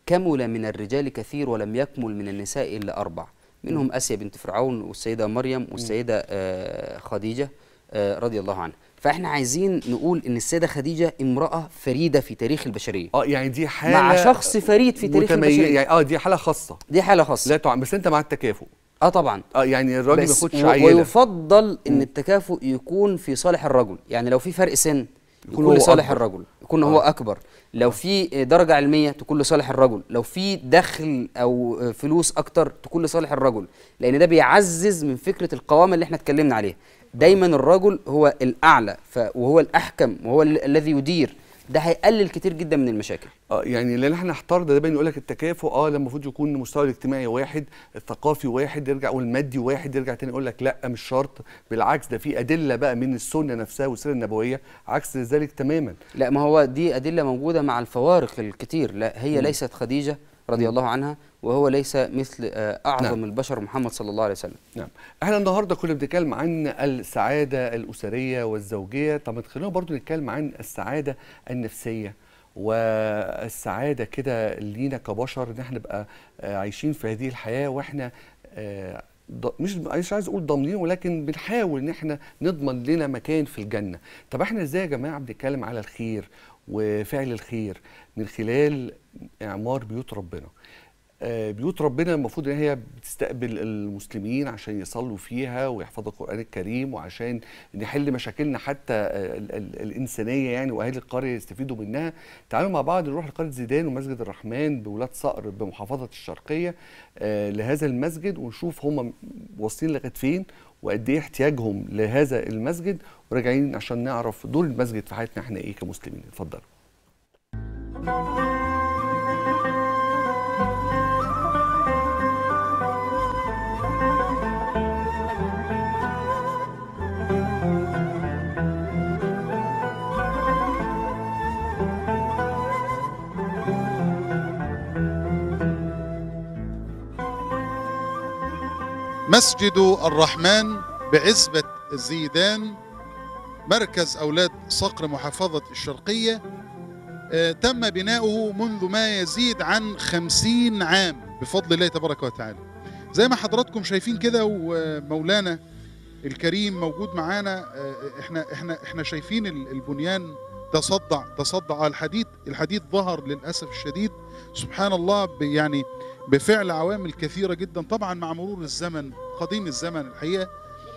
Speaker 2: كمل من الرجال كثير ولم يكمل من النساء إلا أربع منهم آسيا بنت فرعون والسيدة مريم والسيدة آه، خديجة آه، رضي الله عنها فاحنا عايزين نقول ان السيدة خديجة امرأة فريدة في تاريخ البشرية
Speaker 1: اه يعني دي حاله
Speaker 2: مع شخص فريد في تاريخ
Speaker 1: متميز-
Speaker 2: البشرية
Speaker 1: يعني اه دي حاله خاصه
Speaker 2: دي حالة خاصة
Speaker 1: لا تعم بس انت مع التكافؤ
Speaker 2: اه طبعا
Speaker 1: اه يعني الراجل ما
Speaker 2: بس
Speaker 1: ياخدش
Speaker 2: و-
Speaker 1: عيله
Speaker 2: ويفضل ان التكافؤ يكون في صالح الرجل يعني لو في فرق سن
Speaker 1: يكون
Speaker 2: يكون
Speaker 1: هو
Speaker 2: لصالح
Speaker 1: أكبر.
Speaker 2: الرجل يكون هو اكبر لو في درجه علميه تكون لصالح الرجل لو في دخل او فلوس اكتر تكون لصالح الرجل لان ده بيعزز من فكره القوامه اللي احنا اتكلمنا عليها دايما الرجل هو الاعلى ف وهو الاحكم وهو ال- الذي يدير ده هيقلل كتير جدا من المشاكل
Speaker 1: اه يعني اللي احنا احتار ده دايما يقول لك التكافؤ اه لما المفروض يكون المستوى الاجتماعي واحد الثقافي واحد يرجع والمادي واحد يرجع تاني يقول لك لا مش شرط بالعكس ده في ادله بقى من السنه نفسها والسيره النبويه عكس ذلك تماما
Speaker 2: لا ما هو دي أدلة موجودة مع الفوارق الكتير لا هي ليست خديجة رضي الله عنها وهو ليس مثل آه، أعظم
Speaker 1: نعم.
Speaker 2: البشر محمد صلى الله عليه وسلم
Speaker 1: نعم احنا النهارده كنا بنتكلم عن السعاده الاسريه والزوجيه طب خلينا برضو نتكلم عن السعاده النفسيه والسعاده كده لينا كبشر ان احنا نبقى آه، عايشين في هذه الحياه واحنا آه، ض- مش مش عايز اقول ضامنين ولكن بنحاول ان احنا نضمن لنا مكان في الجنه طب احنا ازاي يا جماعه بنتكلم على الخير وفعل الخير من خلال اعمار بيوت ربنا آه، بيوت ربنا المفروض ان هي بتستقبل المسلمين عشان يصلوا فيها ويحفظوا القران الكريم وعشان نحل مشاكلنا حتى آه، ال- ال- الانسانيه يعني واهل القريه يستفيدوا منها تعالوا مع بعض نروح لقريه زيدان ومسجد الرحمن بولاد صقر بمحافظه الشرقيه آه، لهذا المسجد ونشوف هم واصلين لغايه فين وقد ايه احتياجهم لهذا المسجد وراجعين عشان نعرف دور المسجد في حياتنا احنا ايه كمسلمين اتفضلوا
Speaker 7: مسجد الرحمن بعزبة زيدان مركز أولاد صقر محافظة الشرقية آه، تم بناؤه منذ ما يزيد عن خمسين عام بفضل الله تبارك وتعالى زي ما حضراتكم شايفين كده ومولانا الكريم موجود معانا آه، احنا احنا احنا شايفين ال- البنيان تصدع تصدع الحديد الحديد ظهر للاسف الشديد سبحان الله ب- يعني بفعل عوامل كثيره جدا طبعا مع مرور الزمن قديم الزمن الحقيقه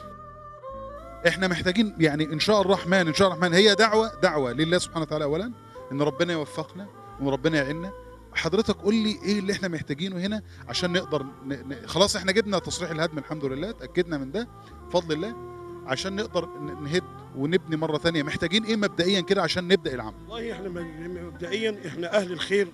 Speaker 7: احنا محتاجين يعني ان شاء الرحمن ان شاء الرحمن هي دعوه دعوه لله سبحانه وتعالى اولا ان ربنا يوفقنا وان ربنا يعيننا حضرتك قول لي ايه اللي احنا محتاجينه هنا عشان نقدر ن... ن... خلاص احنا جبنا تصريح الهدم الحمد لله اتاكدنا من ده بفضل الله عشان نقدر ن- نهد ونبني مره ثانيه محتاجين ايه مبدئيا كده عشان نبدا العمل
Speaker 8: والله احنا م- مبدئيا احنا اهل الخير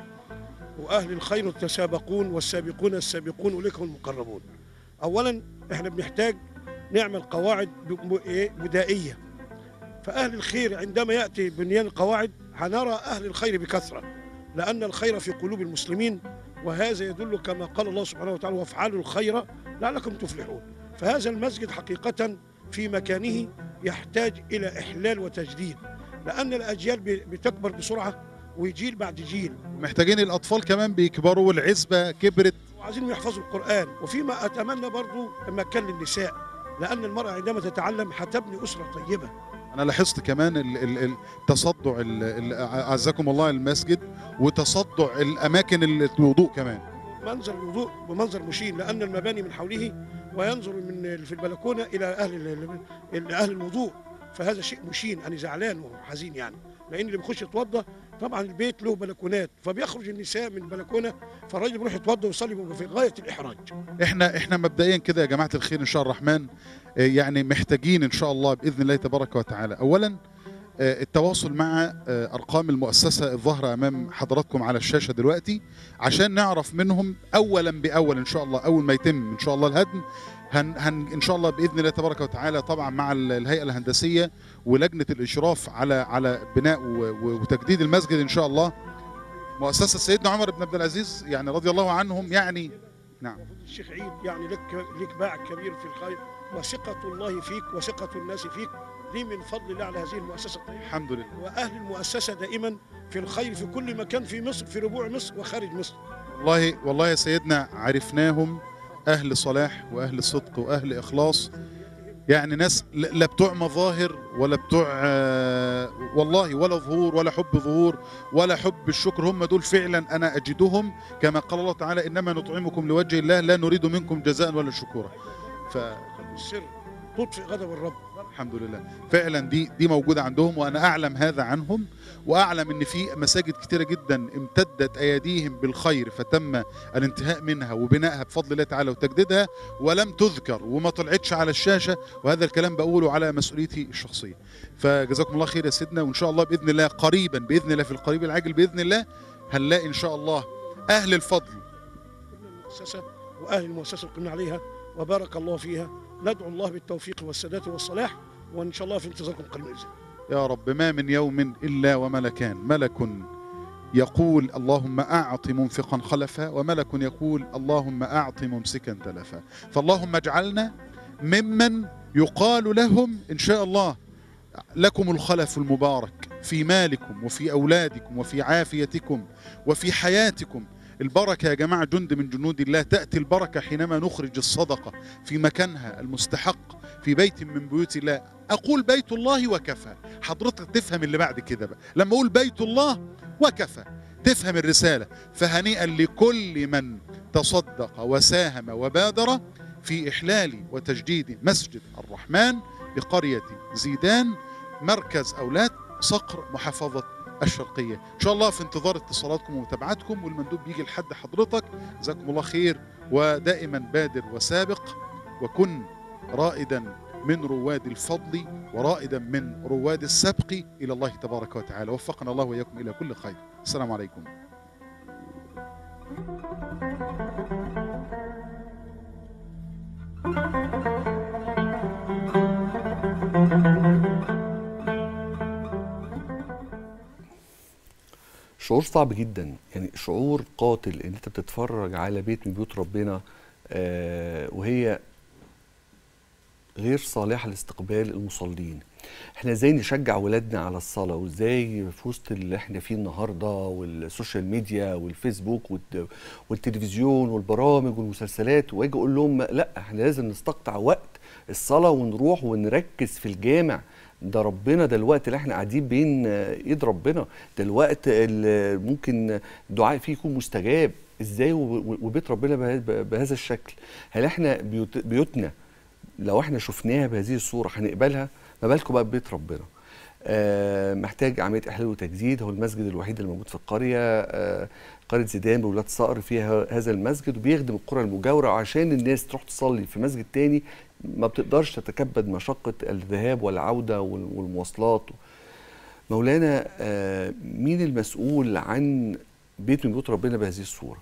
Speaker 8: واهل الخير التسابقون والسابقون السابقون اولئك هم المقربون. اولا احنا بنحتاج نعمل قواعد ب- م- إيه؟ بدائيه. فاهل الخير عندما ياتي بنيان القواعد هنرى اهل الخير بكثره لان الخير في قلوب المسلمين وهذا يدل كما قال الله سبحانه وتعالى وافعلوا الخير لعلكم تفلحون. فهذا المسجد حقيقه في مكانه يحتاج الى احلال وتجديد لان الاجيال ب- بتكبر بسرعه وجيل بعد جيل
Speaker 7: محتاجين الاطفال كمان بيكبروا والعزبه كبرت
Speaker 8: وعايزين يحفظوا القران وفيما اتمنى برضو مكان للنساء لان المراه عندما تتعلم هتبني اسره طيبه
Speaker 7: انا لاحظت كمان ال- ال- التصدع ال- ال- اعزكم الله المسجد وتصدع الاماكن الوضوء كمان
Speaker 8: منظر الوضوء بمنظر مشين لان المباني من حوله وينظر من في البلكونه الى اهل ال- ال- اهل الوضوء فهذا شيء مشين انا زعلان وحزين يعني لان اللي بيخش يتوضا طبعا البيت له بلكونات فبيخرج النساء من البلكونه فالراجل بيروح يتوضا ويصلي بيبقى في غايه الاحراج
Speaker 7: احنا احنا مبدئيا كده يا جماعه الخير ان شاء الرحمن آه، يعني محتاجين ان شاء الله باذن الله تبارك وتعالى اولا آه، التواصل مع آه، ارقام المؤسسه الظاهره امام حضراتكم على الشاشه دلوقتي عشان نعرف منهم اولا باول ان شاء الله اول ما يتم ان شاء الله الهدم هن هن ان شاء الله باذن الله تبارك وتعالى طبعا مع ال- الهيئه الهندسيه ولجنه الاشراف على على بناء و- و- وتجديد المسجد ان شاء الله مؤسسه سيدنا عمر بن عبد العزيز يعني رضي الله عنهم يعني نعم
Speaker 8: الشيخ عيد يعني لك لك باع كبير في الخير وثقة الله فيك وثقة الناس فيك دي من فضل الله على هذه المؤسسة الطيبة
Speaker 7: الحمد لله
Speaker 8: وأهل المؤسسة دائما في الخير في كل مكان في مصر في ربوع مصر وخارج مصر
Speaker 7: والله والله يا سيدنا عرفناهم اهل صلاح واهل صدق واهل اخلاص يعني ناس ل- لا بتوع مظاهر ولا بتوع آه، والله ولا ظهور ولا حب ظهور ولا حب الشكر هم دول فعلا انا اجدهم كما قال الله تعالى انما نطعمكم لوجه الله لا نريد منكم جزاء ولا شكورا
Speaker 8: السر تطفئ غضب الرب
Speaker 7: فالحمد لله فعلا دي دي موجوده عندهم وانا اعلم هذا عنهم واعلم ان في مساجد كتيره جدا امتدت ايديهم بالخير فتم الانتهاء منها وبنائها بفضل الله تعالى وتجديدها ولم تذكر وما طلعتش على الشاشه وهذا الكلام بقوله على مسؤوليتي الشخصيه فجزاكم الله خير يا سيدنا وان شاء الله باذن الله قريبا باذن الله في القريب العاجل باذن الله هنلاقي ان شاء الله اهل الفضل
Speaker 8: المؤسسة وأهل المؤسسة اللي قلنا عليها وبارك الله فيها ندعو الله بالتوفيق والسداد والصلاح وإن شاء الله في انتظاركم قريب بإذن الله.
Speaker 7: يا رب ما من يوم إلا وملكان ملك يقول اللهم أعط منفقا خلفا وملك يقول اللهم أعط ممسكا تلفا فاللهم اجعلنا ممن يقال لهم إن شاء الله لكم الخلف المبارك في مالكم وفي أولادكم وفي عافيتكم وفي حياتكم البركة يا جماعة جند من جنود الله تأتي البركة حينما نخرج الصدقة في مكانها المستحق في بيت من بيوت الله أقول بيت الله وكفى حضرتك تفهم اللي بعد كده بقى لما أقول بيت الله وكفى تفهم الرسالة فهنيئا لكل من تصدق وساهم وبادر في إحلال وتجديد مسجد الرحمن بقرية زيدان مركز أولاد صقر محافظة الشرقية إن شاء الله في انتظار اتصالاتكم ومتابعتكم والمندوب بيجي لحد حضرتك جزاكم الله خير ودائما بادر وسابق وكن رائدا من رواد الفضل ورائدا من رواد السبق إلى الله تبارك وتعالى وفقنا الله وإياكم إلى كل خير السلام عليكم
Speaker 1: شعور صعب جدا يعني شعور قاتل ان انت بتتفرج على بيت من بيوت ربنا آه وهي غير صالحه لاستقبال المصلين احنا ازاي نشجع ولادنا على الصلاه وازاي في وسط اللي احنا فيه النهارده والسوشيال ميديا والفيسبوك والت- والتلفزيون والبرامج والمسلسلات واجي اقول لهم لا احنا لازم نستقطع وقت الصلاه ونروح ونركز في الجامع ده ربنا ده الوقت اللي احنا قاعدين بين آه، ايد ربنا ده الوقت اللي ممكن الدعاء فيه يكون مستجاب ازاي وب- وبيت ربنا به- بهذا الشكل هل احنا بيوت بيوتنا لو احنا شفناها بهذه الصوره هنقبلها ما بالكم بقى ببيت ربنا آه محتاج عمليه احلال وتجديد هو المسجد الوحيد اللي موجود في القريه آه قريه زيدان بولاد صقر فيها هذا المسجد وبيخدم القرى المجاوره عشان الناس تروح تصلي في مسجد تاني ما بتقدرش تتكبد مشقه الذهاب والعوده وال- والمواصلات مولانا آه مين المسؤول عن بيت من بيوت ربنا بهذه الصوره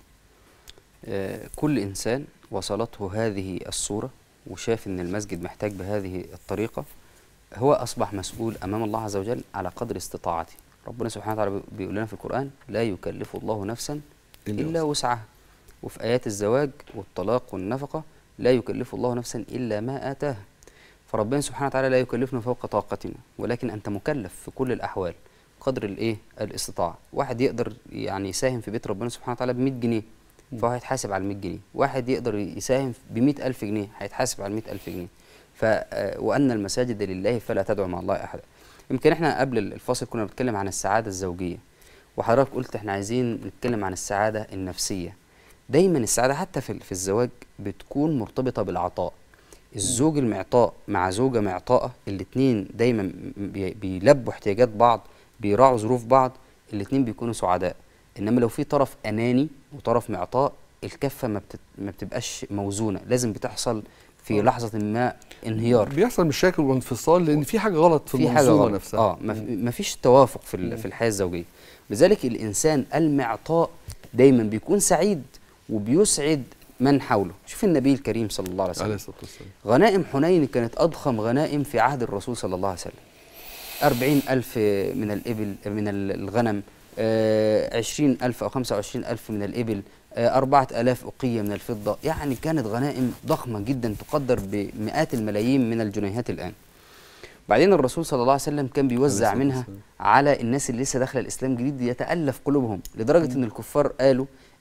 Speaker 2: آه، كل إنسان وصلته هذه الصورة وشاف إن المسجد محتاج بهذه الطريقة هو أصبح مسؤول أمام الله عز وجل على قدر استطاعته ربنا سبحانه وتعالى بي- بيقول لنا في القرآن لا يكلف الله نفسا
Speaker 1: إلا
Speaker 2: إلا وسعها وفي آيات الزواج والطلاق والنفقة لا يكلف الله نفسا إلا ما آتاها فربنا سبحانه وتعالى لا يكلفنا فوق طاقتنا ولكن أنت مكلف في كل الأحوال قدر الإيه الاستطاعة واحد يقدر يعني يساهم في بيت ربنا سبحانه وتعالى ب 100 جنيه فهو هيتحاسب على ال 100 جنيه واحد يقدر يساهم ب 100000 جنيه هيتحاسب على ال 100000 جنيه ف آه، وأن المساجد لله فلا تدعو مع الله أحدا يمكن احنا قبل الفاصل كنا بنتكلم عن السعادة الزوجية وحضرتك قلت احنا عايزين نتكلم عن السعادة النفسية دايما السعادة حتى في, في الزواج بتكون مرتبطة بالعطاء الزوج المعطاء مع زوجة معطاءة الاتنين دايما م- بي- بيلبوا احتياجات بعض بيراعوا ظروف بعض الاتنين بيكونوا سعداء انما لو في طرف اناني وطرف معطاء الكفة ما, بتت... ما بتبقاش موزونة لازم بتحصل في لحظة ما انهيار
Speaker 1: بيحصل مشاكل وانفصال لان في حاجه غلط في,
Speaker 2: في حاجه
Speaker 1: المنظومه
Speaker 2: غلط
Speaker 1: نفسها
Speaker 2: اه ما فيش توافق في ال- في الحياه الزوجيه لذلك الانسان المعطاء دايما بيكون سعيد وبيسعد من حوله شوف النبي الكريم صلى الله عليه
Speaker 1: عليه
Speaker 2: وسلم
Speaker 1: الصلاه والسلام
Speaker 2: غنائم حنين كانت أضخم غنائم في عهد الرسول صلى الله عليه وسلم أربعين ألف من الإبل من ال- الغنم آه، عشرين ألف أو خمسة وعشرين ألف من الإبل آه، أربعة ألاف أقية من الفضة يعني كانت غنائم ضخمة جدا تقدر بمئات الملايين من الجنيهات الآن بعدين الرسول صلى الله عليه وسلم كان بيوزع
Speaker 1: عليه الصلاة
Speaker 2: منها
Speaker 1: والسلام.
Speaker 2: على الناس اللي لسه داخله الاسلام جديد يتالف قلوبهم لدرجه ان الكفار قالوا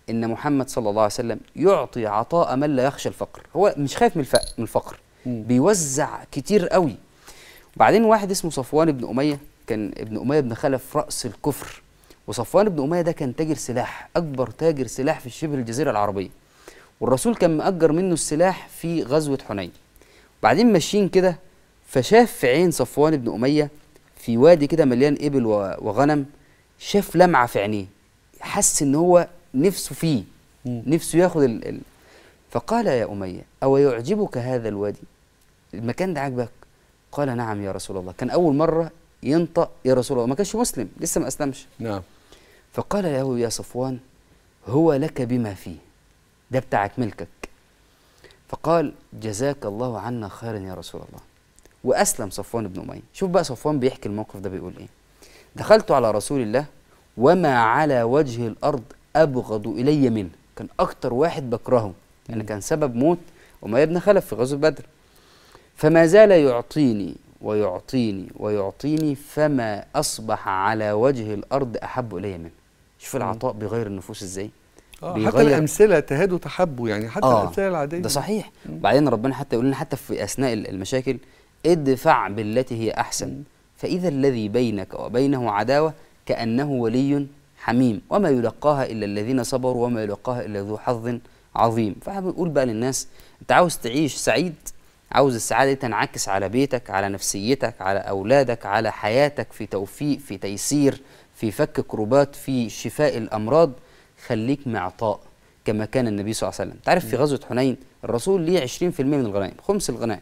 Speaker 2: ان محمد صلى الله عليه وسلم يعطي عطاء من لا يخشى الفقر هو مش خايف من الفقر من الفقر
Speaker 1: مم.
Speaker 2: بيوزع كتير قوي وبعدين واحد اسمه صفوان بن اميه كان ابن اميه بن خلف راس الكفر وصفوان بن اميه ده كان تاجر سلاح اكبر تاجر سلاح في شبه الجزيره العربيه والرسول كان مأجر منه السلاح في غزوه حنين وبعدين ماشيين كده فشاف في عين صفوان بن اميه في وادي كده مليان ابل و- وغنم شاف لمعه في عينيه حس ان هو نفسه فيه
Speaker 1: مم.
Speaker 2: نفسه ياخد ال... ال... فقال يا اميه او يعجبك هذا الوادي المكان ده عاجبك قال نعم يا رسول الله كان اول مره ينطق يا رسول الله ما كانش مسلم لسه ما اسلمش
Speaker 1: نعم
Speaker 2: فقال له يا صفوان هو لك بما فيه ده بتاعك ملكك فقال جزاك الله عنا خيرا يا رسول الله واسلم صفوان بن اميه شوف بقى صفوان بيحكي الموقف ده بيقول ايه دخلت على رسول الله وما على وجه الارض ابغض الي منه كان اكتر واحد بكرهه يعني كان سبب موت اميه بن خلف في غزوه بدر فما زال يعطيني ويعطيني ويعطيني فما اصبح على وجه الارض احب الي منه شوف العطاء بيغير النفوس ازاي
Speaker 1: آه حتى
Speaker 2: بيغير-
Speaker 1: الامثله تهادوا تحبوا يعني حتى
Speaker 2: آه،
Speaker 1: الامثله العاديه
Speaker 2: ده صحيح بعدين ربنا حتى يقول لنا حتى في اثناء المشاكل ادفع بالتي هي احسن فاذا الذي بينك وبينه عداوه كانه ولي حميم وما يلقاها الا الذين صبروا وما يلقاها الا ذو حظ عظيم فاحنا بنقول بقى للناس انت عاوز تعيش سعيد عاوز السعاده دي تنعكس على بيتك على نفسيتك على اولادك على حياتك في توفيق في تيسير في فك كروبات في شفاء الامراض خليك معطاء كما كان النبي صلى الله عليه وسلم تعرف في غزوه حنين الرسول ليه 20% من الغنائم خمس الغنائم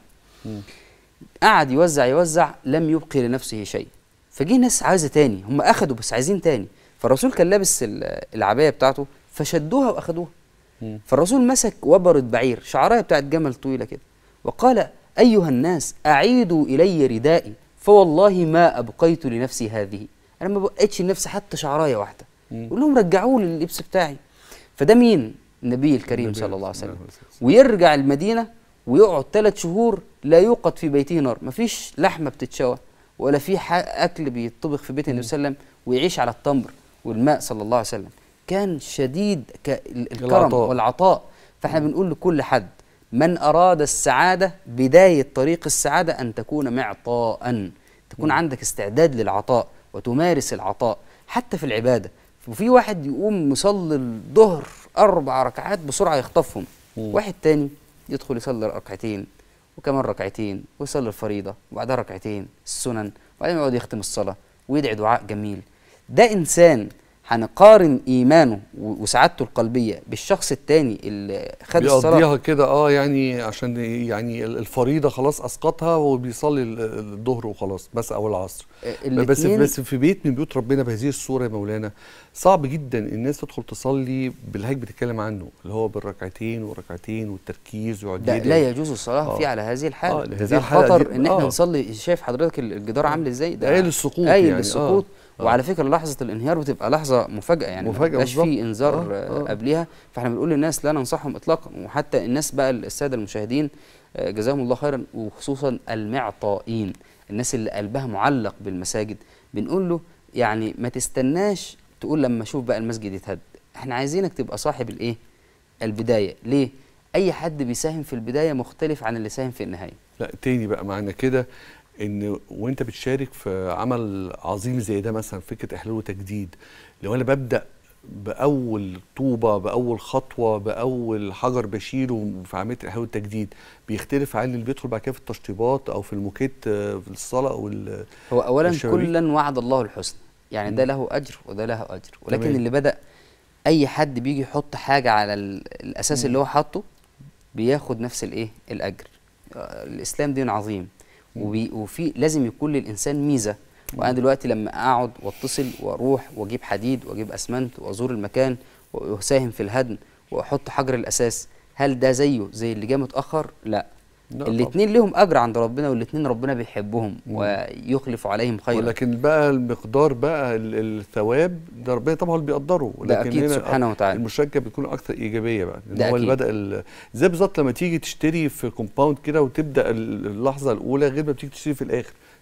Speaker 2: قعد يوزع يوزع لم يبقي لنفسه شيء فجه ناس عايزه تاني هم اخدوا بس عايزين تاني فالرسول كان لابس ال- العبايه بتاعته فشدوها واخدوها
Speaker 1: مم.
Speaker 2: فالرسول مسك وبرة بعير شعرايه بتاعت جمل طويله كده وقال ايها الناس اعيدوا الي ردائي فوالله ما ابقيت لنفسي هذه انا ما بقيتش لنفسي حتى شعرايه واحده
Speaker 1: مم.
Speaker 2: قول لهم رجعوا لي اللبس بتاعي فده مين النبي الكريم
Speaker 1: النبي
Speaker 2: صلى الله عليه
Speaker 1: صلى
Speaker 2: وسلم
Speaker 1: الله عليه وسلم.
Speaker 2: ويرجع المدينة ويقعد ثلاث شهور لا يوقد في بيته نار مفيش لحمة بتتشوى ولا في ح- أكل بيطبخ في بيت النبي صلى الله عليه وسلم ويعيش على التمر والماء صلى الله عليه وسلم كان شديد ك- ال- الكرم
Speaker 1: العطاء.
Speaker 2: والعطاء فاحنا بنقول لكل حد من أراد السعادة بداية طريق السعادة أن تكون معطاء تكون عندك استعداد للعطاء وتمارس العطاء حتى في العبادة وفي واحد يقوم مصلي الظهر أربع ركعات بسرعة يخطفهم
Speaker 1: مم.
Speaker 2: واحد تاني يدخل يصلي ركعتين وكمان ركعتين ويصلي الفريضة وبعدها ركعتين السنن وبعدين يقعد يختم الصلاة ويدعي دعاء جميل ده إنسان هنقارن إيمانه و- وسعادته القلبية بالشخص التاني اللي خد الصلاة
Speaker 1: بيقضيها كده اه يعني عشان يعني الفريضه خلاص اسقطها وبيصلي ال- الظهر وخلاص بس او العصر
Speaker 2: آه،
Speaker 1: بس
Speaker 2: الاتنين-
Speaker 1: بس في بيت من بيوت ربنا بهذه الصوره يا مولانا صعب جدا الناس تدخل تصلي بالهيك بتتكلم عنه اللي هو بالركعتين والركعتين والتركيز ويقعد
Speaker 2: ده
Speaker 1: يدعي.
Speaker 2: لا يجوز الصلاة
Speaker 1: آه.
Speaker 2: فيه على هذه الحالة
Speaker 1: آه، لهذه
Speaker 2: ده
Speaker 1: الحالة
Speaker 2: خطر
Speaker 1: دي-
Speaker 2: ان احنا
Speaker 1: آه.
Speaker 2: نصلي شايف حضرتك ال- الجدار عامل ازاي
Speaker 1: ده قايل السقوط
Speaker 2: قايل
Speaker 1: يعني،
Speaker 2: للسقوط
Speaker 1: آه.
Speaker 2: وعلى فكرة لحظة الانهيار بتبقى لحظة مفاجأة يعني
Speaker 1: مفاجأة
Speaker 2: ما بيبقاش
Speaker 1: بالظبط.
Speaker 2: فيه انذار
Speaker 1: آه،
Speaker 2: آه.
Speaker 1: آه.
Speaker 2: قبلها فاحنا بنقول للناس لا ننصحهم اطلاقا وحتى الناس بقى السادة المشاهدين آه، جزاهم الله خيرا وخصوصا المعطائين الناس اللي قلبها معلق بالمساجد بنقول له يعني ما تستناش تقول لما اشوف بقى المسجد يتهد احنا عايزينك تبقى صاحب الايه البداية ليه اي حد بيساهم في البداية مختلف عن اللي ساهم في النهاية
Speaker 1: لا تاني بقى معنى كده ان وانت بتشارك في عمل عظيم زي ده مثلا فكره احلال وتجديد لو انا ببدا باول طوبه باول خطوه باول حجر بشيله في عمليه الاحلال والتجديد بيختلف عن اللي بيدخل بعد كده في التشطيبات او في الموكيت آه، في الصلاه او ال-
Speaker 2: هو اولا
Speaker 1: الشبابيك.
Speaker 2: كلا وعد الله الحسنى يعني ده له اجر وده له اجر ولكن
Speaker 1: تمام.
Speaker 2: اللي بدا اي حد بيجي يحط حاجه على ال- الاساس اللي هو حاطه بياخد نفس الايه الاجر آه، الاسلام دين عظيم وبي وفي لازم يكون للانسان ميزه وانا دلوقتي لما اقعد واتصل واروح واجيب حديد واجيب اسمنت وازور المكان واساهم في الهدم واحط حجر الاساس هل ده زيه زي اللي جه متاخر لا
Speaker 1: لا طبعا.
Speaker 2: الاثنين لهم اجر عند ربنا والاثنين ربنا بيحبهم ويخلف عليهم خيرا
Speaker 1: ولكن بقى المقدار بقى ال- الثواب ده ربنا طبعا اللي بيقدره
Speaker 2: ده
Speaker 1: ولكن
Speaker 2: أكيد
Speaker 1: هنا
Speaker 2: سبحانه وتعالى.
Speaker 1: المشاركه بتكون اكثر ايجابيه بقى لان
Speaker 2: ده
Speaker 1: هو اللي
Speaker 2: أكيد.
Speaker 1: بدا ال- زي بالظبط لما تيجي تشتري في كومباوند كده وتبدا ال- اللحظه الاولى غير ما بتيجي تشتري في الاخر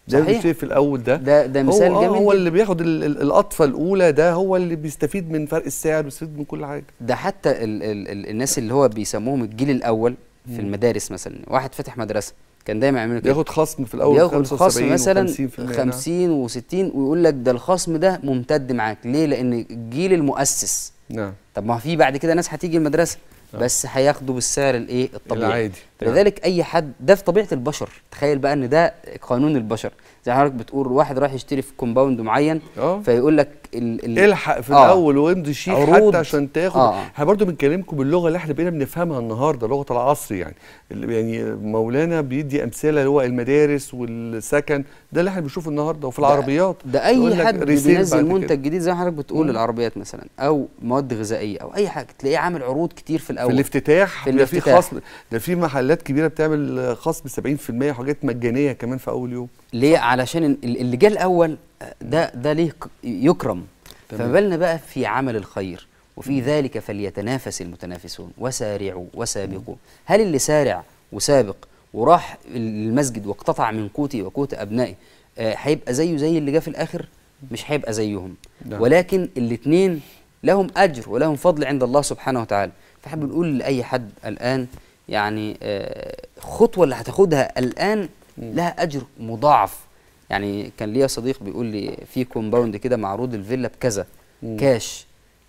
Speaker 1: ده اللي
Speaker 2: صحيح.
Speaker 1: شايف في الاول ده
Speaker 2: ده ده
Speaker 1: هو
Speaker 2: مثال
Speaker 1: آه
Speaker 2: جميل
Speaker 1: هو
Speaker 2: جداً.
Speaker 1: اللي بياخد ال- ال- القطفه الاولى ده هو اللي بيستفيد من فرق السعر بيستفيد من كل حاجه
Speaker 2: ده حتى ال ال ال الناس اللي هو بيسموهم الجيل الاول في المدارس مثلا واحد فاتح مدرسه كان دايما يعملوا كده
Speaker 1: بياخد خصم في الاول
Speaker 2: بياخد
Speaker 1: 75
Speaker 2: خصم مثلا
Speaker 1: و50% نعم.
Speaker 2: 50 و60 ويقول لك ده الخصم ده ممتد معاك ليه لان الجيل المؤسس
Speaker 1: نعم
Speaker 2: طب ما في بعد كده ناس هتيجي المدرسه بس هياخدوا بالسعر الايه الطبيعي
Speaker 1: العادي.
Speaker 2: فلذلك اي حد ده في طبيعه البشر تخيل بقى ان ده قانون البشر زي حضرتك بتقول واحد رايح يشتري في كومباوند معين
Speaker 1: اه
Speaker 2: فيقول لك ال ال
Speaker 1: الحق في
Speaker 2: آه.
Speaker 1: الاول وامضي شيك
Speaker 2: عروض.
Speaker 1: حتى عشان تاخد
Speaker 2: آه.
Speaker 1: احنا برضو بنكلمكم باللغه اللي احنا بقينا بنفهمها النهارده لغه العصر يعني اللي يعني مولانا بيدي امثله اللي هو المدارس والسكن ده اللي احنا بنشوفه النهارده وفي العربيات
Speaker 2: ده
Speaker 1: يقول
Speaker 2: اي
Speaker 1: لك
Speaker 2: حد
Speaker 1: ريسيل
Speaker 2: بينزل
Speaker 1: بعد كده.
Speaker 2: منتج جديد زي ما حضرتك بتقول
Speaker 1: مم.
Speaker 2: العربيات مثلا او مواد غذائيه او اي حاجه تلاقيه عامل عروض كتير في
Speaker 1: في
Speaker 2: الاول
Speaker 1: الافتتاح
Speaker 2: في
Speaker 1: بيبقى في
Speaker 2: الافتتاح.
Speaker 1: خصم ده في محلات كبيره بتعمل خصم 70% وحاجات مجانيه كمان في اول يوم
Speaker 2: ليه علشان ال- اللي جه الاول ده ده ليه ك- يكرم
Speaker 1: تمام.
Speaker 2: فما بالنا بقى في عمل الخير وفي ذلك فليتنافس المتنافسون وسارعوا وسابقوا هل اللي سارع وسابق وراح المسجد واقتطع من قوتي وقوت ابنائي آه، هيبقى زيه زي اللي جه في الاخر مش هيبقى زيهم
Speaker 1: نعم.
Speaker 2: ولكن الاثنين لهم اجر ولهم فضل عند الله سبحانه وتعالى فاحنا بنقول لاي حد الان يعني آه، خطوه اللي هتاخدها الان لها اجر مضاعف يعني كان ليا صديق بيقول لي في كومباوند كده معروض الفيلا بكذا
Speaker 1: مم.
Speaker 2: كاش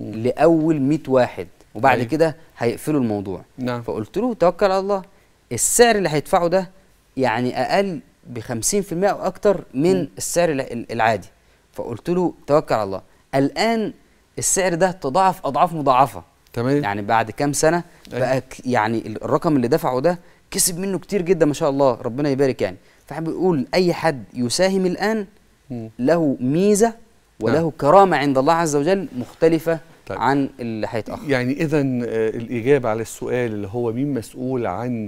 Speaker 2: لاول 100 واحد وبعد
Speaker 1: أيوة.
Speaker 2: كده هيقفلوا الموضوع
Speaker 1: نعم
Speaker 2: فقلت له توكل على الله السعر اللي هيدفعه ده يعني اقل ب 50% او اكتر من السعر الع- العادي فقلت له توكل على الله الان السعر ده تضاعف اضعاف مضاعفه
Speaker 1: تمام
Speaker 2: يعني بعد كام سنه
Speaker 1: أيوة.
Speaker 2: بقى ك- يعني الرقم اللي دفعه ده كسب منه كتير جدا ما شاء الله ربنا يبارك يعني فاحنا بنقول اي حد يساهم الان
Speaker 1: مم.
Speaker 2: له ميزه وله
Speaker 1: نعم.
Speaker 2: كرامه عند الله عز وجل مختلفه
Speaker 1: طيب.
Speaker 2: عن اللي هيتاخر
Speaker 1: يعني اذا الاجابه على السؤال اللي هو مين مسؤول عن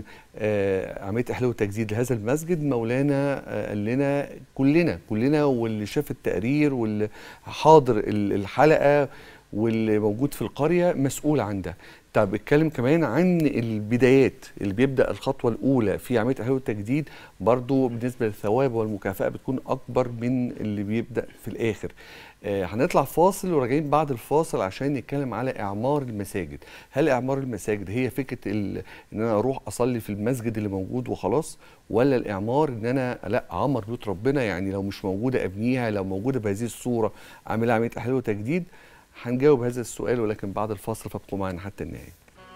Speaker 1: آه، عمليه احلال وتجديد هذا المسجد مولانا آه، قال لنا كلنا كلنا واللي شاف التقرير واللي حاضر ال- الحلقه واللي موجود في القريه مسؤول عن ده طب اتكلم كمان عن البدايات اللي بيبدا الخطوه الاولى في عمليه احلال والتجديد برضو بالنسبه للثواب والمكافاه بتكون اكبر من اللي بيبدا في الاخر آه، هنطلع فاصل وراجعين بعد الفاصل عشان نتكلم على اعمار المساجد هل اعمار المساجد هي فكره ال... ان انا اروح اصلي في المسجد اللي موجود وخلاص ولا الاعمار ان انا لا اعمر بيوت ربنا يعني لو مش موجوده ابنيها لو موجوده بهذه الصوره اعملها عمليه احلال وتجديد هنجاوب هذا السؤال ولكن بعد الفاصل فابقوا معنا حتى النهايه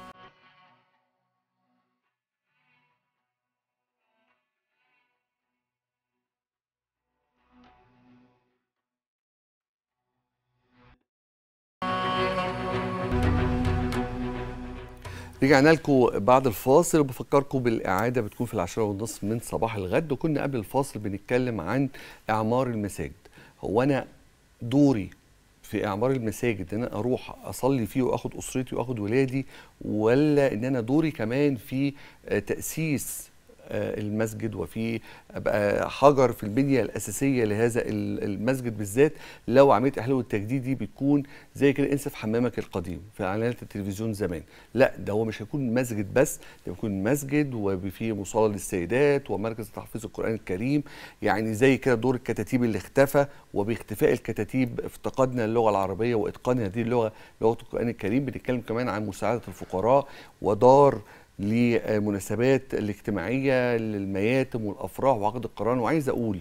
Speaker 1: رجعنا لكم بعد الفاصل وبفكركم بالإعادة بتكون في العشرة والنصف من صباح الغد وكنا قبل الفاصل بنتكلم عن إعمار المساجد هو أنا دوري في إعمار المساجد إن أنا أروح أصلي فيه وآخد أسرتي وآخد ولادي ولا إن أنا دوري كمان في آه، تأسيس آه، المسجد وفي ابقى حجر في البنيه الاساسيه لهذا ال- المسجد بالذات لو عمليه احلال والتجديد دي بتكون زي كده انسف حمامك القديم في اعلانات التلفزيون زمان لا ده هو مش هيكون مسجد بس ده بيكون مسجد وفيه مصلى للسيدات ومركز تحفيظ القران الكريم يعني زي كده دور الكتاتيب اللي اختفى وباختفاء الكتاتيب افتقدنا اللغه العربيه واتقان هذه اللغه لغه القران الكريم بنتكلم كمان عن مساعده الفقراء ودار للمناسبات الاجتماعيه للمياتم والافراح وعقد القران وعايز اقول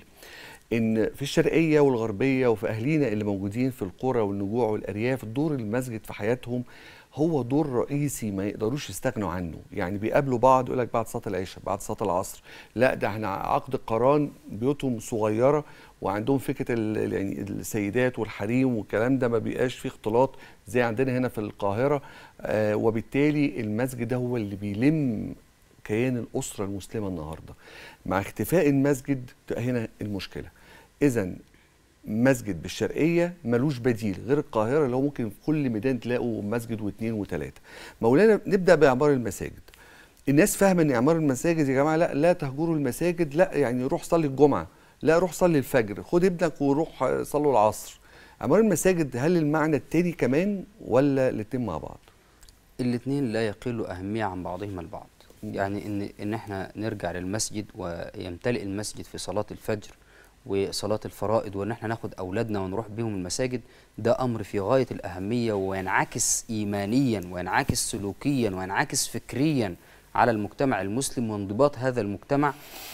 Speaker 1: ان في الشرقيه والغربيه وفي اهالينا اللي موجودين في القرى والنجوع والارياف دور المسجد في حياتهم هو دور رئيسي ما يقدروش يستغنوا عنه يعني بيقابلوا بعض يقول لك بعد صلاه العشاء بعد صلاه العصر لا ده احنا عقد القران بيوتهم صغيره وعندهم فكره ال- يعني السيدات والحريم والكلام ده ما بيبقاش فيه اختلاط زي عندنا هنا في القاهره آه وبالتالي المسجد ده هو اللي بيلم كيان الاسره المسلمه النهارده مع اختفاء المسجد تبقى هنا المشكله اذا مسجد بالشرقيه ملوش بديل غير القاهره اللي هو ممكن في كل ميدان تلاقوا مسجد واثنين وثلاثه مولانا نبدا باعمار المساجد الناس فاهمه ان اعمار المساجد يا جماعه لا لا تهجروا المساجد لا يعني روح صلي الجمعه لا روح صلي الفجر خد ابنك وروح صلوا العصر اعمار المساجد هل المعنى التاني كمان ولا الاتنين مع بعض
Speaker 2: الاثنين لا يقلوا أهمية عن بعضهما البعض يعني إن إن إحنا نرجع للمسجد ويمتلئ المسجد في صلاة الفجر وصلاة الفرائض وإن احنا ناخد أولادنا ونروح بيهم المساجد ده أمر في غاية الأهمية وينعكس إيمانيا وينعكس سلوكيا وينعكس فكريا على المجتمع المسلم وانضباط هذا المجتمع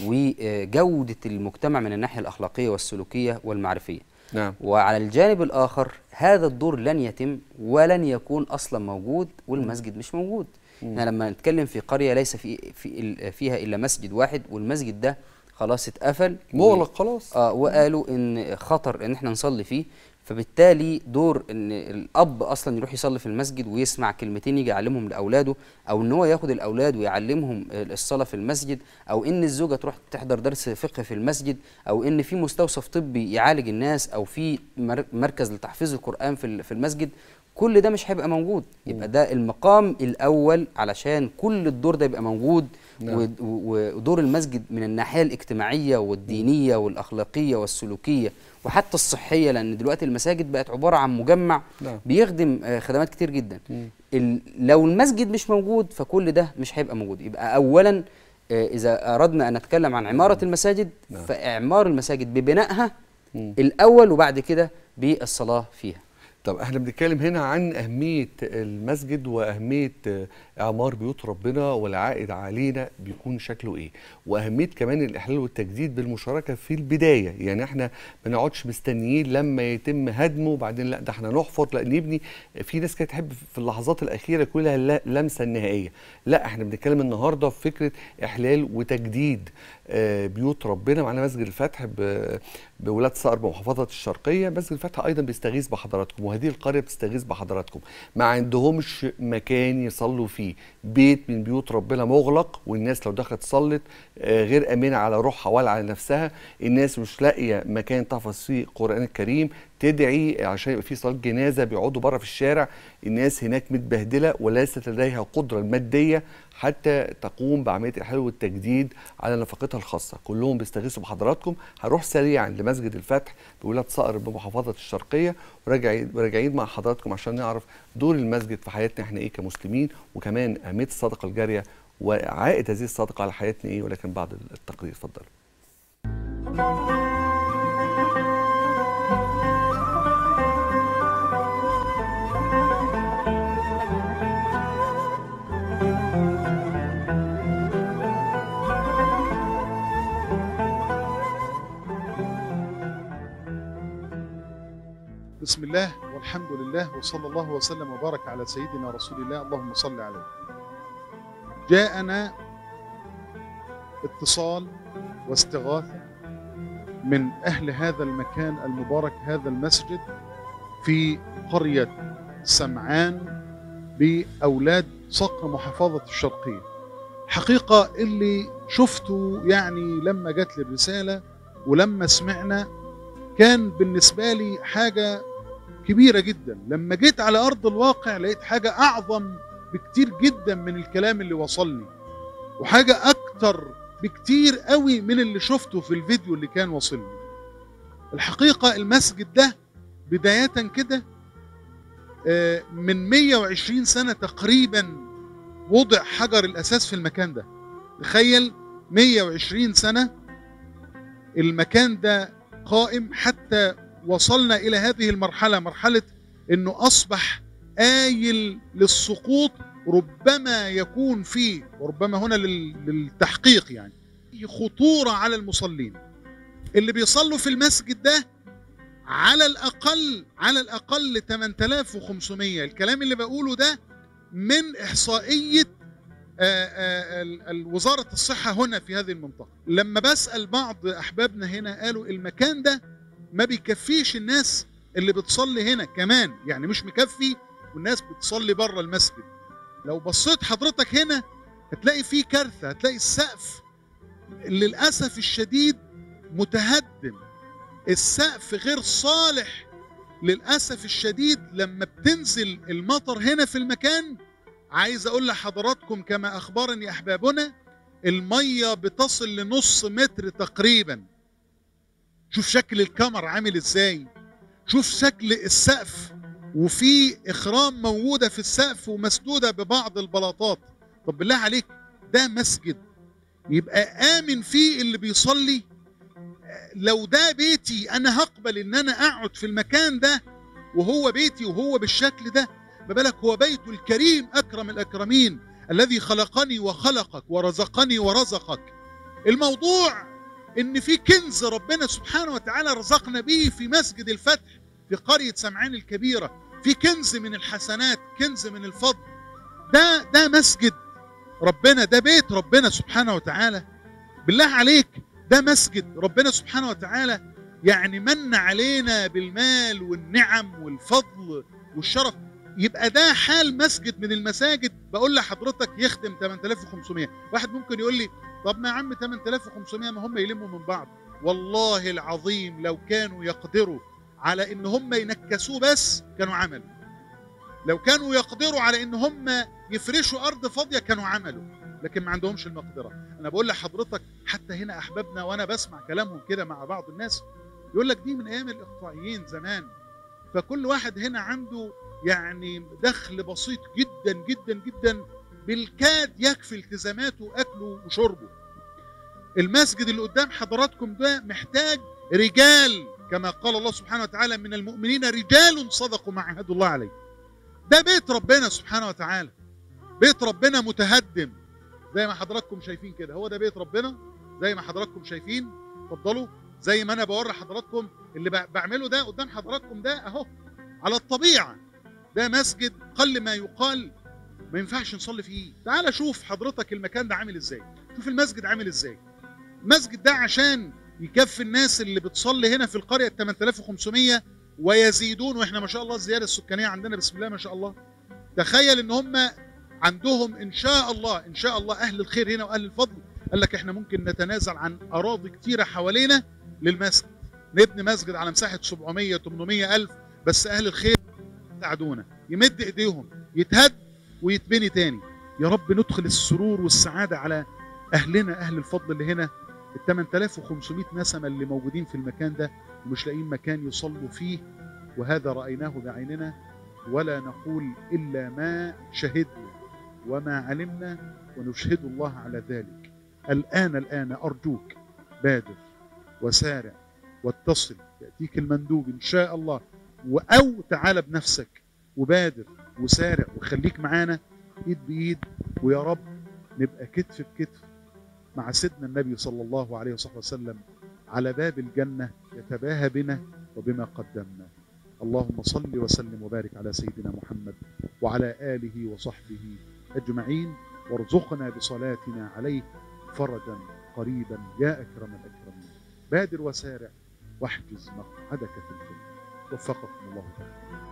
Speaker 2: وجودة المجتمع من الناحية الأخلاقية والسلوكية والمعرفية
Speaker 1: نعم
Speaker 2: وعلى الجانب الآخر هذا الدور لن يتم ولن يكون أصلا موجود والمسجد مش موجود احنا لما نتكلم في قرية ليس في, في فيها إلا مسجد واحد والمسجد ده خلاص اتقفل
Speaker 1: مغلق خلاص
Speaker 2: اه وقالوا ان خطر ان احنا نصلي فيه فبالتالي دور ان الاب اصلا يروح يصلي في المسجد ويسمع كلمتين يجي يعلمهم لاولاده او ان هو ياخد الاولاد ويعلمهم الصلاه في المسجد او ان الزوجه تروح تحضر درس فقه في المسجد او ان في مستوصف طبي يعالج الناس او في مر- مركز لتحفيظ القران في ال- في المسجد كل ده مش هيبقى موجود يبقى ده المقام الاول علشان كل الدور ده يبقى موجود
Speaker 1: نعم.
Speaker 2: و- و- ودور المسجد من الناحيه الاجتماعيه والدينيه والاخلاقيه والسلوكيه وحتى الصحيه لان دلوقتي المساجد بقت عباره عن مجمع
Speaker 1: نعم.
Speaker 2: بيخدم آه، خدمات كتير جدا ال- لو المسجد مش موجود فكل ده مش هيبقى موجود يبقى اولا آه، اذا اردنا ان نتكلم عن عماره المساجد
Speaker 1: نعم.
Speaker 2: فاعمار المساجد ببنائها
Speaker 1: مم.
Speaker 2: الاول وبعد كده بالصلاه فيها
Speaker 1: طب احنا بنتكلم هنا عن أهمية المسجد وأهمية آه، إعمار بيوت ربنا والعائد علينا بيكون شكله إيه وأهمية كمان الإحلال والتجديد بالمشاركة في البداية يعني احنا ما نقعدش مستنيين لما يتم هدمه وبعدين لا ده احنا نحفر لا نبني في ناس كانت تحب في اللحظات الأخيرة يكون لها الل- اللمسة النهائية لا احنا بنتكلم النهاردة في فكرة إحلال وتجديد آه، بيوت ربنا معانا مسجد الفتح ب- بولاد صقر بمحافظة الشرقية مسجد الفتح أيضا بيستغيث بحضراتكم وهذه القرية بتستغيث بحضراتكم ما عندهمش مكان يصلوا فيه بيت من بيوت ربنا مغلق والناس لو دخلت صلت آه، غير أمينة على روحها ولا على نفسها الناس مش لاقية مكان تحفظ فيه القرآن الكريم تدعي عشان يبقى في صلاة جنازة بيقعدوا بره في الشارع الناس هناك متبهدلة وليست لديها قدرة المادية حتى تقوم بعملية الإحلال والتجديد على نفقتها الخاصة كلهم بيستغيثوا بحضراتكم هنروح سريعا لمسجد الفتح بولاد صقر بمحافظة الشرقية وراجعين وراجعين مع حضراتكم عشان نعرف دور المسجد في حياتنا احنا ايه كمسلمين وكمان أهمية الصدقة الجارية وعائد هذه الصدقة على حياتنا ايه ولكن بعد التقرير اتفضل
Speaker 7: بسم الله والحمد لله وصلى الله وسلم وبارك على سيدنا رسول الله اللهم صل عليه جاءنا اتصال واستغاثة من أهل هذا المكان المبارك هذا المسجد في قرية سمعان بأولاد صقر محافظة الشرقية حقيقة اللي شفته يعني لما جات لي الرسالة ولما سمعنا كان بالنسبة لي حاجة كبيرة جدا لما جيت على أرض الواقع لقيت حاجة أعظم بكتير جدا من الكلام اللي وصلني وحاجة أكتر بكتير قوي من اللي شفته في الفيديو اللي كان وصلني الحقيقة المسجد ده بداية كده آه، من 120 سنة تقريبا وضع حجر الأساس في المكان ده تخيل 120 سنة المكان ده قائم حتى وصلنا إلى هذه المرحلة مرحلة أنه أصبح آيل للسقوط ربما يكون فيه وربما هنا لل- للتحقيق يعني خطورة على المصلين اللي بيصلوا في المسجد ده على الأقل على الأقل 8500 الكلام اللي بقوله ده من إحصائية آه، آه، ال- ال- وزارة الصحة هنا في هذه المنطقة لما بسأل بعض أحبابنا هنا قالوا المكان ده ما بيكفيش الناس اللي بتصلي هنا كمان يعني مش مكفي والناس بتصلي بره المسجد لو بصيت حضرتك هنا هتلاقي فيه كارثة هتلاقي السقف للأسف الشديد متهدم السقف غير صالح للأسف الشديد لما بتنزل المطر هنا في المكان عايز أقول لحضراتكم كما أخبرني أحبابنا المية بتصل لنص متر تقريبا شوف شكل الكمر عامل ازاي شوف شكل السقف وفي اخرام موجوده في السقف ومسدوده ببعض البلاطات طب بالله عليك ده مسجد يبقى امن فيه اللي بيصلي لو ده بيتي انا هقبل ان انا اقعد في المكان ده وهو بيتي وهو بالشكل ده ما بالك هو بيت الكريم اكرم الاكرمين الذي خلقني وخلقك ورزقني ورزقك الموضوع ان في كنز ربنا سبحانه وتعالى رزقنا به في مسجد الفتح في قرية سمعان الكبيرة في كنز من الحسنات كنز من الفضل ده ده مسجد ربنا ده بيت ربنا سبحانه وتعالى بالله عليك ده مسجد ربنا سبحانه وتعالى يعني من علينا بالمال والنعم والفضل والشرف يبقى ده حال مسجد من المساجد بقول لحضرتك يخدم 8500 واحد ممكن يقول لي طب ما يا عم 8500 ما هم يلموا من بعض والله العظيم لو كانوا يقدروا على ان هم ينكسوه بس كانوا عملوا لو كانوا يقدروا على ان هم يفرشوا ارض فاضيه كانوا عملوا لكن ما عندهمش المقدره انا بقول لحضرتك حتى هنا احبابنا وانا بسمع كلامهم كده مع بعض الناس يقول لك دي من ايام الاقطاعيين زمان فكل واحد هنا عنده يعني دخل بسيط جدا جدا جدا بالكاد يكفي التزاماته واكله وشربه المسجد اللي قدام حضراتكم ده محتاج رجال كما قال الله سبحانه وتعالى من المؤمنين رجال صدقوا ما عهدوا الله عليه ده بيت ربنا سبحانه وتعالى بيت ربنا متهدم زي ما حضراتكم شايفين كده هو ده بيت ربنا زي ما حضراتكم شايفين اتفضلوا زي ما انا بوري حضراتكم اللي ب- بعمله ده قدام حضراتكم ده اهو على الطبيعه ده مسجد قل ما يقال ما ينفعش نصلي فيه تعال شوف حضرتك المكان ده عامل ازاي شوف المسجد عامل ازاي المسجد ده عشان يكفي الناس اللي بتصلي هنا في القريه 8500 ويزيدون واحنا ما شاء الله الزياده السكانيه عندنا بسم الله ما شاء الله تخيل ان هم عندهم ان شاء الله ان شاء الله اهل الخير هنا واهل الفضل قال لك احنا ممكن نتنازل عن اراضي كتيره حوالينا للمسجد نبني مسجد على مساحه 700 800 الف بس اهل الخير يساعدونا يمد ايديهم يتهد ويتبني تاني يا رب ندخل السرور والسعاده على اهلنا اهل الفضل اللي هنا ال 8500 نسمه اللي موجودين في المكان ده ومش لاقيين مكان يصلوا فيه وهذا رايناه بعيننا ولا نقول الا ما شهدنا وما علمنا ونشهد الله على ذلك الان الان ارجوك بادر وسارع واتصل ياتيك المندوب ان شاء الله و- او تعال بنفسك وبادر وسارع وخليك معانا ايد بايد ويا رب نبقى كتف بكتف مع سيدنا النبي صلى الله عليه وصحبه وسلم على باب الجنه يتباهى بنا وبما قدمنا اللهم صل وسلم وبارك على سيدنا محمد وعلى اله وصحبه اجمعين وارزقنا بصلاتنا عليه فرجا قريبا يا اكرم الاكرمين بادر وسارع واحجز مقعدك في الجنه وفقكم الله تعالى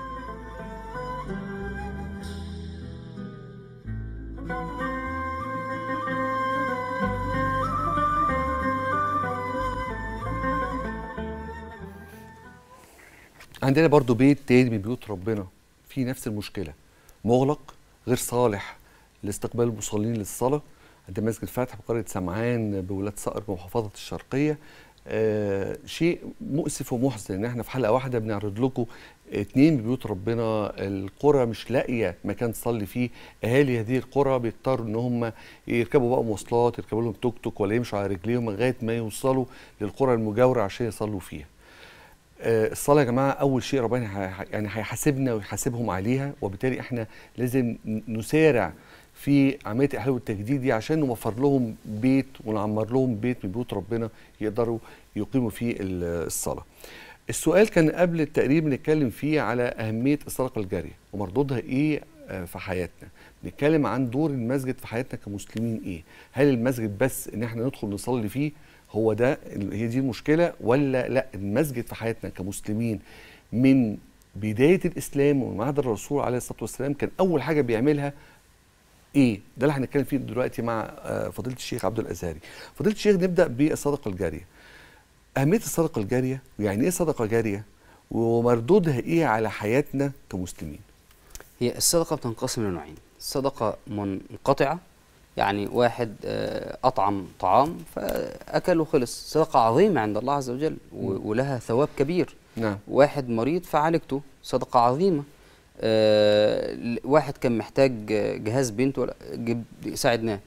Speaker 1: عندنا برضو بيت تاني من بيوت ربنا في نفس المشكلة مغلق غير صالح لاستقبال المصلين للصلاة عند مسجد فتح بقرية سمعان بولاد صقر بمحافظة الشرقية آه شيء مؤسف ومحزن ان احنا في حلقة واحدة بنعرض لكم اتنين من بيوت ربنا القرى مش لاقية مكان تصلي فيه اهالي هذه القرى بيضطروا ان هم يركبوا بقى مواصلات يركبوا لهم توك توك ولا يمشوا على رجليهم لغاية ما يوصلوا للقرى المجاورة عشان يصلوا فيها آه، الصلاه يا جماعه اول شيء ربنا هي- يعني هيحاسبنا ويحاسبهم عليها وبالتالي احنا لازم ن- نسارع في عمليه الاحلال والتجديد دي عشان نوفر لهم بيت ونعمر لهم بيت من بيوت ربنا يقدروا يقيموا فيه ال- الصلاه. السؤال كان قبل التقرير بنتكلم فيه على اهميه الصدقه الجاريه ومردودها ايه آه، في حياتنا. بنتكلم عن دور المسجد في حياتنا كمسلمين ايه؟ هل المسجد بس ان احنا ندخل نصلي فيه هو ده هي دي المشكله ولا لا المسجد في حياتنا كمسلمين من بدايه الاسلام ومن عهد الرسول عليه الصلاه والسلام كان اول حاجه بيعملها ايه؟ ده اللي هنتكلم فيه دلوقتي مع آه، فضيله الشيخ عبد الازهري. فضيله الشيخ نبدا بالصدقه الجاريه. اهميه الصدقه الجاريه ويعني ايه صدقه جاريه ومردودها ايه على حياتنا كمسلمين؟
Speaker 2: هي الصدقة بتنقسم لنوعين صدقة منقطعة يعني واحد آه، أطعم طعام فأكل وخلص صدقة عظيمة عند الله عز وجل و- ولها ثواب كبير
Speaker 1: نعم
Speaker 2: واحد مريض فعالجته صدقة عظيمة آه، ل- واحد كان محتاج آه، جهاز بنت ولا جب- ساعدناه
Speaker 1: نعم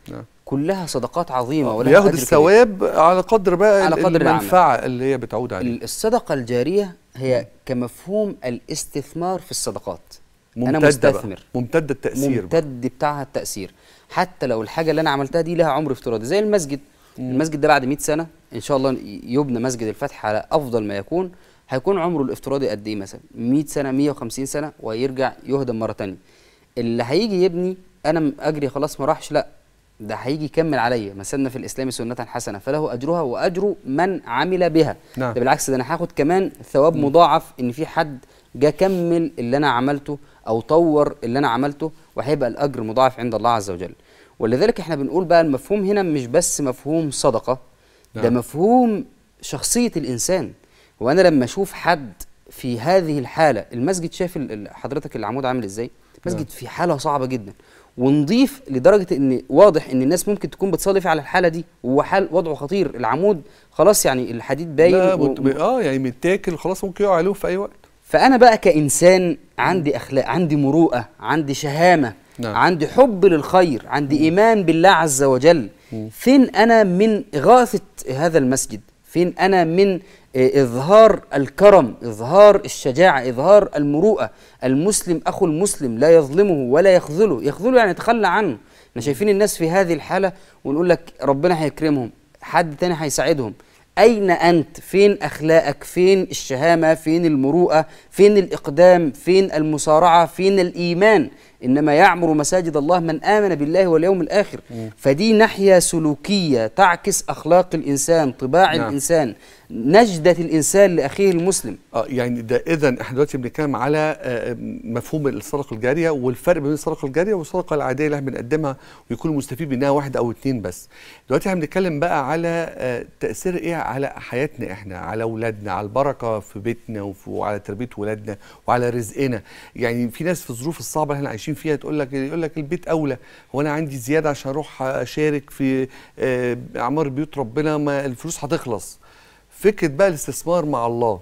Speaker 2: كلها صدقات عظيمه ولها
Speaker 1: بياخد
Speaker 2: أجر كبير.
Speaker 1: الثواب على قدر بقى
Speaker 2: على قدر العمل.
Speaker 1: المنفعه اللي هي بتعود عليه
Speaker 2: ال- الصدقه الجاريه هي كمفهوم الاستثمار في الصدقات انا
Speaker 1: ممتدة بقى.
Speaker 2: مستثمر
Speaker 1: ممتد التاثير بقى.
Speaker 2: ممتد بتاعها التاثير حتى لو الحاجه اللي انا عملتها دي لها عمر افتراضي زي المسجد المسجد ده بعد 100 سنه ان شاء الله يبنى مسجد الفتح على افضل ما يكون هيكون عمره الافتراضي قد ايه مثلا 100 سنه 150 سنه ويرجع يهدم مره تانية اللي هيجي يبني انا م- اجري خلاص ما راحش لا ده هيجي يكمل عليا مثلنا في الاسلام سنه حسنه فله اجرها واجر من عمل بها
Speaker 1: نعم.
Speaker 2: ده بالعكس ده انا هاخد كمان ثواب مضاعف ان في حد جه كمل اللي انا عملته او طور اللي انا عملته وهيبقى الاجر مضاعف عند الله عز وجل ولذلك احنا بنقول بقى المفهوم هنا مش بس مفهوم صدقه ده
Speaker 1: نعم.
Speaker 2: مفهوم شخصيه الانسان وانا لما اشوف حد في هذه الحاله المسجد شايف ال- ال- حضرتك العمود عامل ازاي مسجد في حاله صعبه جدا ونضيف لدرجه ان واضح ان الناس ممكن تكون بتصلي فيه على الحاله دي وهو حال وضعه خطير العمود خلاص يعني الحديد باين
Speaker 1: لا
Speaker 2: و-
Speaker 1: مت- اه يعني متاكل خلاص ممكن يقع عليه في اي وقت
Speaker 2: فانا بقى كانسان عندي اخلاق عندي مروءه عندي شهامه
Speaker 1: نعم.
Speaker 2: عندي حب للخير عندي ايمان بالله عز وجل فين انا من اغاثه هذا المسجد فين انا من آه، اظهار الكرم اظهار الشجاعه اظهار المروءه المسلم اخو المسلم لا يظلمه ولا يخذله يخذله يعني يتخلى عنه احنا شايفين الناس في هذه الحاله ونقول لك ربنا هيكرمهم حد تاني هيساعدهم أين أنت؟ فين أخلاقك؟ فين الشهامة؟ فين المروءة؟ فين الإقدام؟ فين المسارعة؟ فين الإيمان؟ إنما يعمر مساجد الله من آمن بالله واليوم الآخر فدي ناحية سلوكية تعكس أخلاق الإنسان طباع
Speaker 1: نعم.
Speaker 2: الإنسان نجدة الإنسان لأخيه المسلم
Speaker 1: اه يعني ده اذا احنا دلوقتي بنتكلم على آه، مفهوم الصدقه الجاريه والفرق بين الصدقه الجاريه والصدقه العاديه اللي احنا بنقدمها ويكون المستفيد منها واحد او اتنين بس. دلوقتي احنا بنتكلم بقى على آه، تاثير ايه على حياتنا احنا على اولادنا على البركه في بيتنا وف- وعلى تربيه ولادنا وعلى رزقنا. يعني في ناس في الظروف الصعبه اللي احنا عايشين فيها تقول لك يقول لك البيت اولى هو انا عندي زياده عشان اروح اشارك في آه، اعمار بيوت ربنا ما الفلوس هتخلص. فكره بقى الاستثمار مع الله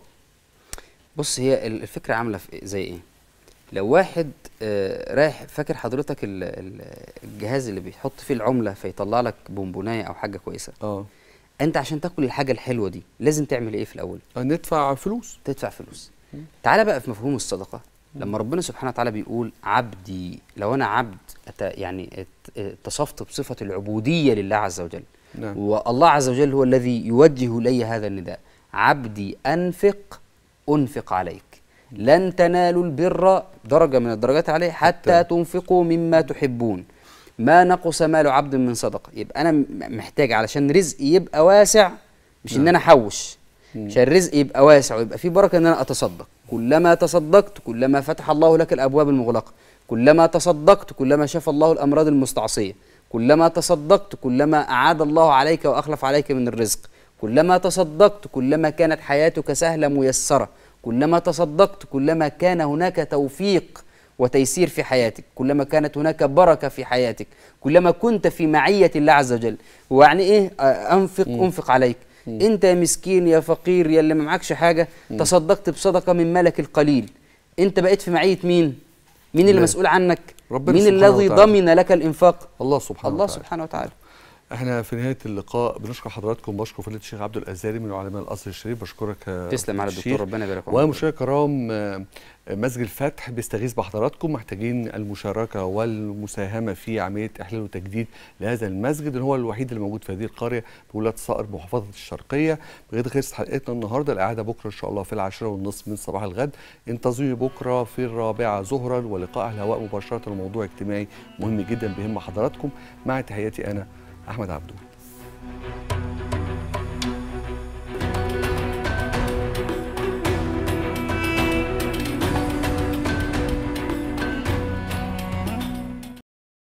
Speaker 2: بص هي ال- الفكرة عاملة في زي إيه؟ لو واحد آه، رايح فاكر حضرتك ال- ال- الجهاز اللي بيحط فيه العملة فيطلع لك بونبوناية أو حاجة كويسة
Speaker 1: اه
Speaker 2: أنت عشان تاكل الحاجة الحلوة دي لازم تعمل إيه في الأول؟
Speaker 1: ندفع فلوس
Speaker 2: تدفع فلوس تعالى بقى في مفهوم الصدقة لما ربنا سبحانه وتعالى بيقول عبدي لو أنا عبد أت يعني ات- اتصفت بصفة العبودية لله عز وجل
Speaker 1: نعم.
Speaker 2: والله عز وجل هو الذي يوجه إلي هذا النداء عبدي أنفق أنفق عليك لن تنالوا البر درجة من الدرجات عليه حتى
Speaker 1: حتى.
Speaker 2: تنفقوا مما تحبون ما نقص مال عبد من صدقة يبقى أنا م- محتاج علشان رزقي يبقى واسع مش إن أنا أحوش عشان الرزق يبقى واسع ويبقى فيه بركة إن أنا أتصدق كلما تصدقت كلما فتح الله لك الأبواب المغلقة كلما تصدقت كلما شفى الله الأمراض المستعصية كلما تصدقت كلما أعاد الله عليك وأخلف عليك من الرزق كلما تصدقت كلما كانت حياتك سهلة ميسرة كلما تصدقت كلما كان هناك توفيق وتيسير في حياتك كلما كانت هناك بركة في حياتك كلما كنت في معية الله عز وجل ويعني إيه آه، أنفق أنفق عليك أنت يا مسكين يا فقير يا اللي ما معكش حاجة تصدقت بصدقة من مالك القليل أنت بقيت في معية مين؟ مين اللي
Speaker 1: الله.
Speaker 2: مسؤول عنك؟
Speaker 1: ربنا
Speaker 2: مين
Speaker 1: سبحانه
Speaker 2: الذي
Speaker 1: وتعالى.
Speaker 2: ضمن لك الإنفاق؟
Speaker 1: الله سبحانه
Speaker 2: الله
Speaker 1: وتعالى.
Speaker 2: سبحانه وتعالى
Speaker 1: احنا في نهايه اللقاء بنشكر حضراتكم بشكر فضيله الشيخ عبد الازهري من علماء الازهر الشريف بشكرك يا
Speaker 2: تسلم على
Speaker 1: فضيلة
Speaker 2: الدكتور
Speaker 1: الشيخ.
Speaker 2: ربنا يبارك عمرك.
Speaker 1: ومشاهدينا الكرام آه، مسجد الفتح بيستغيث بحضراتكم محتاجين المشاركه والمساهمه في عمليه احلال وتجديد لهذا المسجد اللي هو الوحيد اللي موجود في هذه القريه بولايه صقر محافظه الشرقيه بغير خلص حلقتنا النهارده الاعاده بكره ان شاء الله في العاشره والنصف من صباح الغد انتظروني بكره في الرابعه ظهرا ولقاء على الهواء مباشره موضوع اجتماعي مهم جدا بيهم حضراتكم مع تحياتي انا احمد عبدو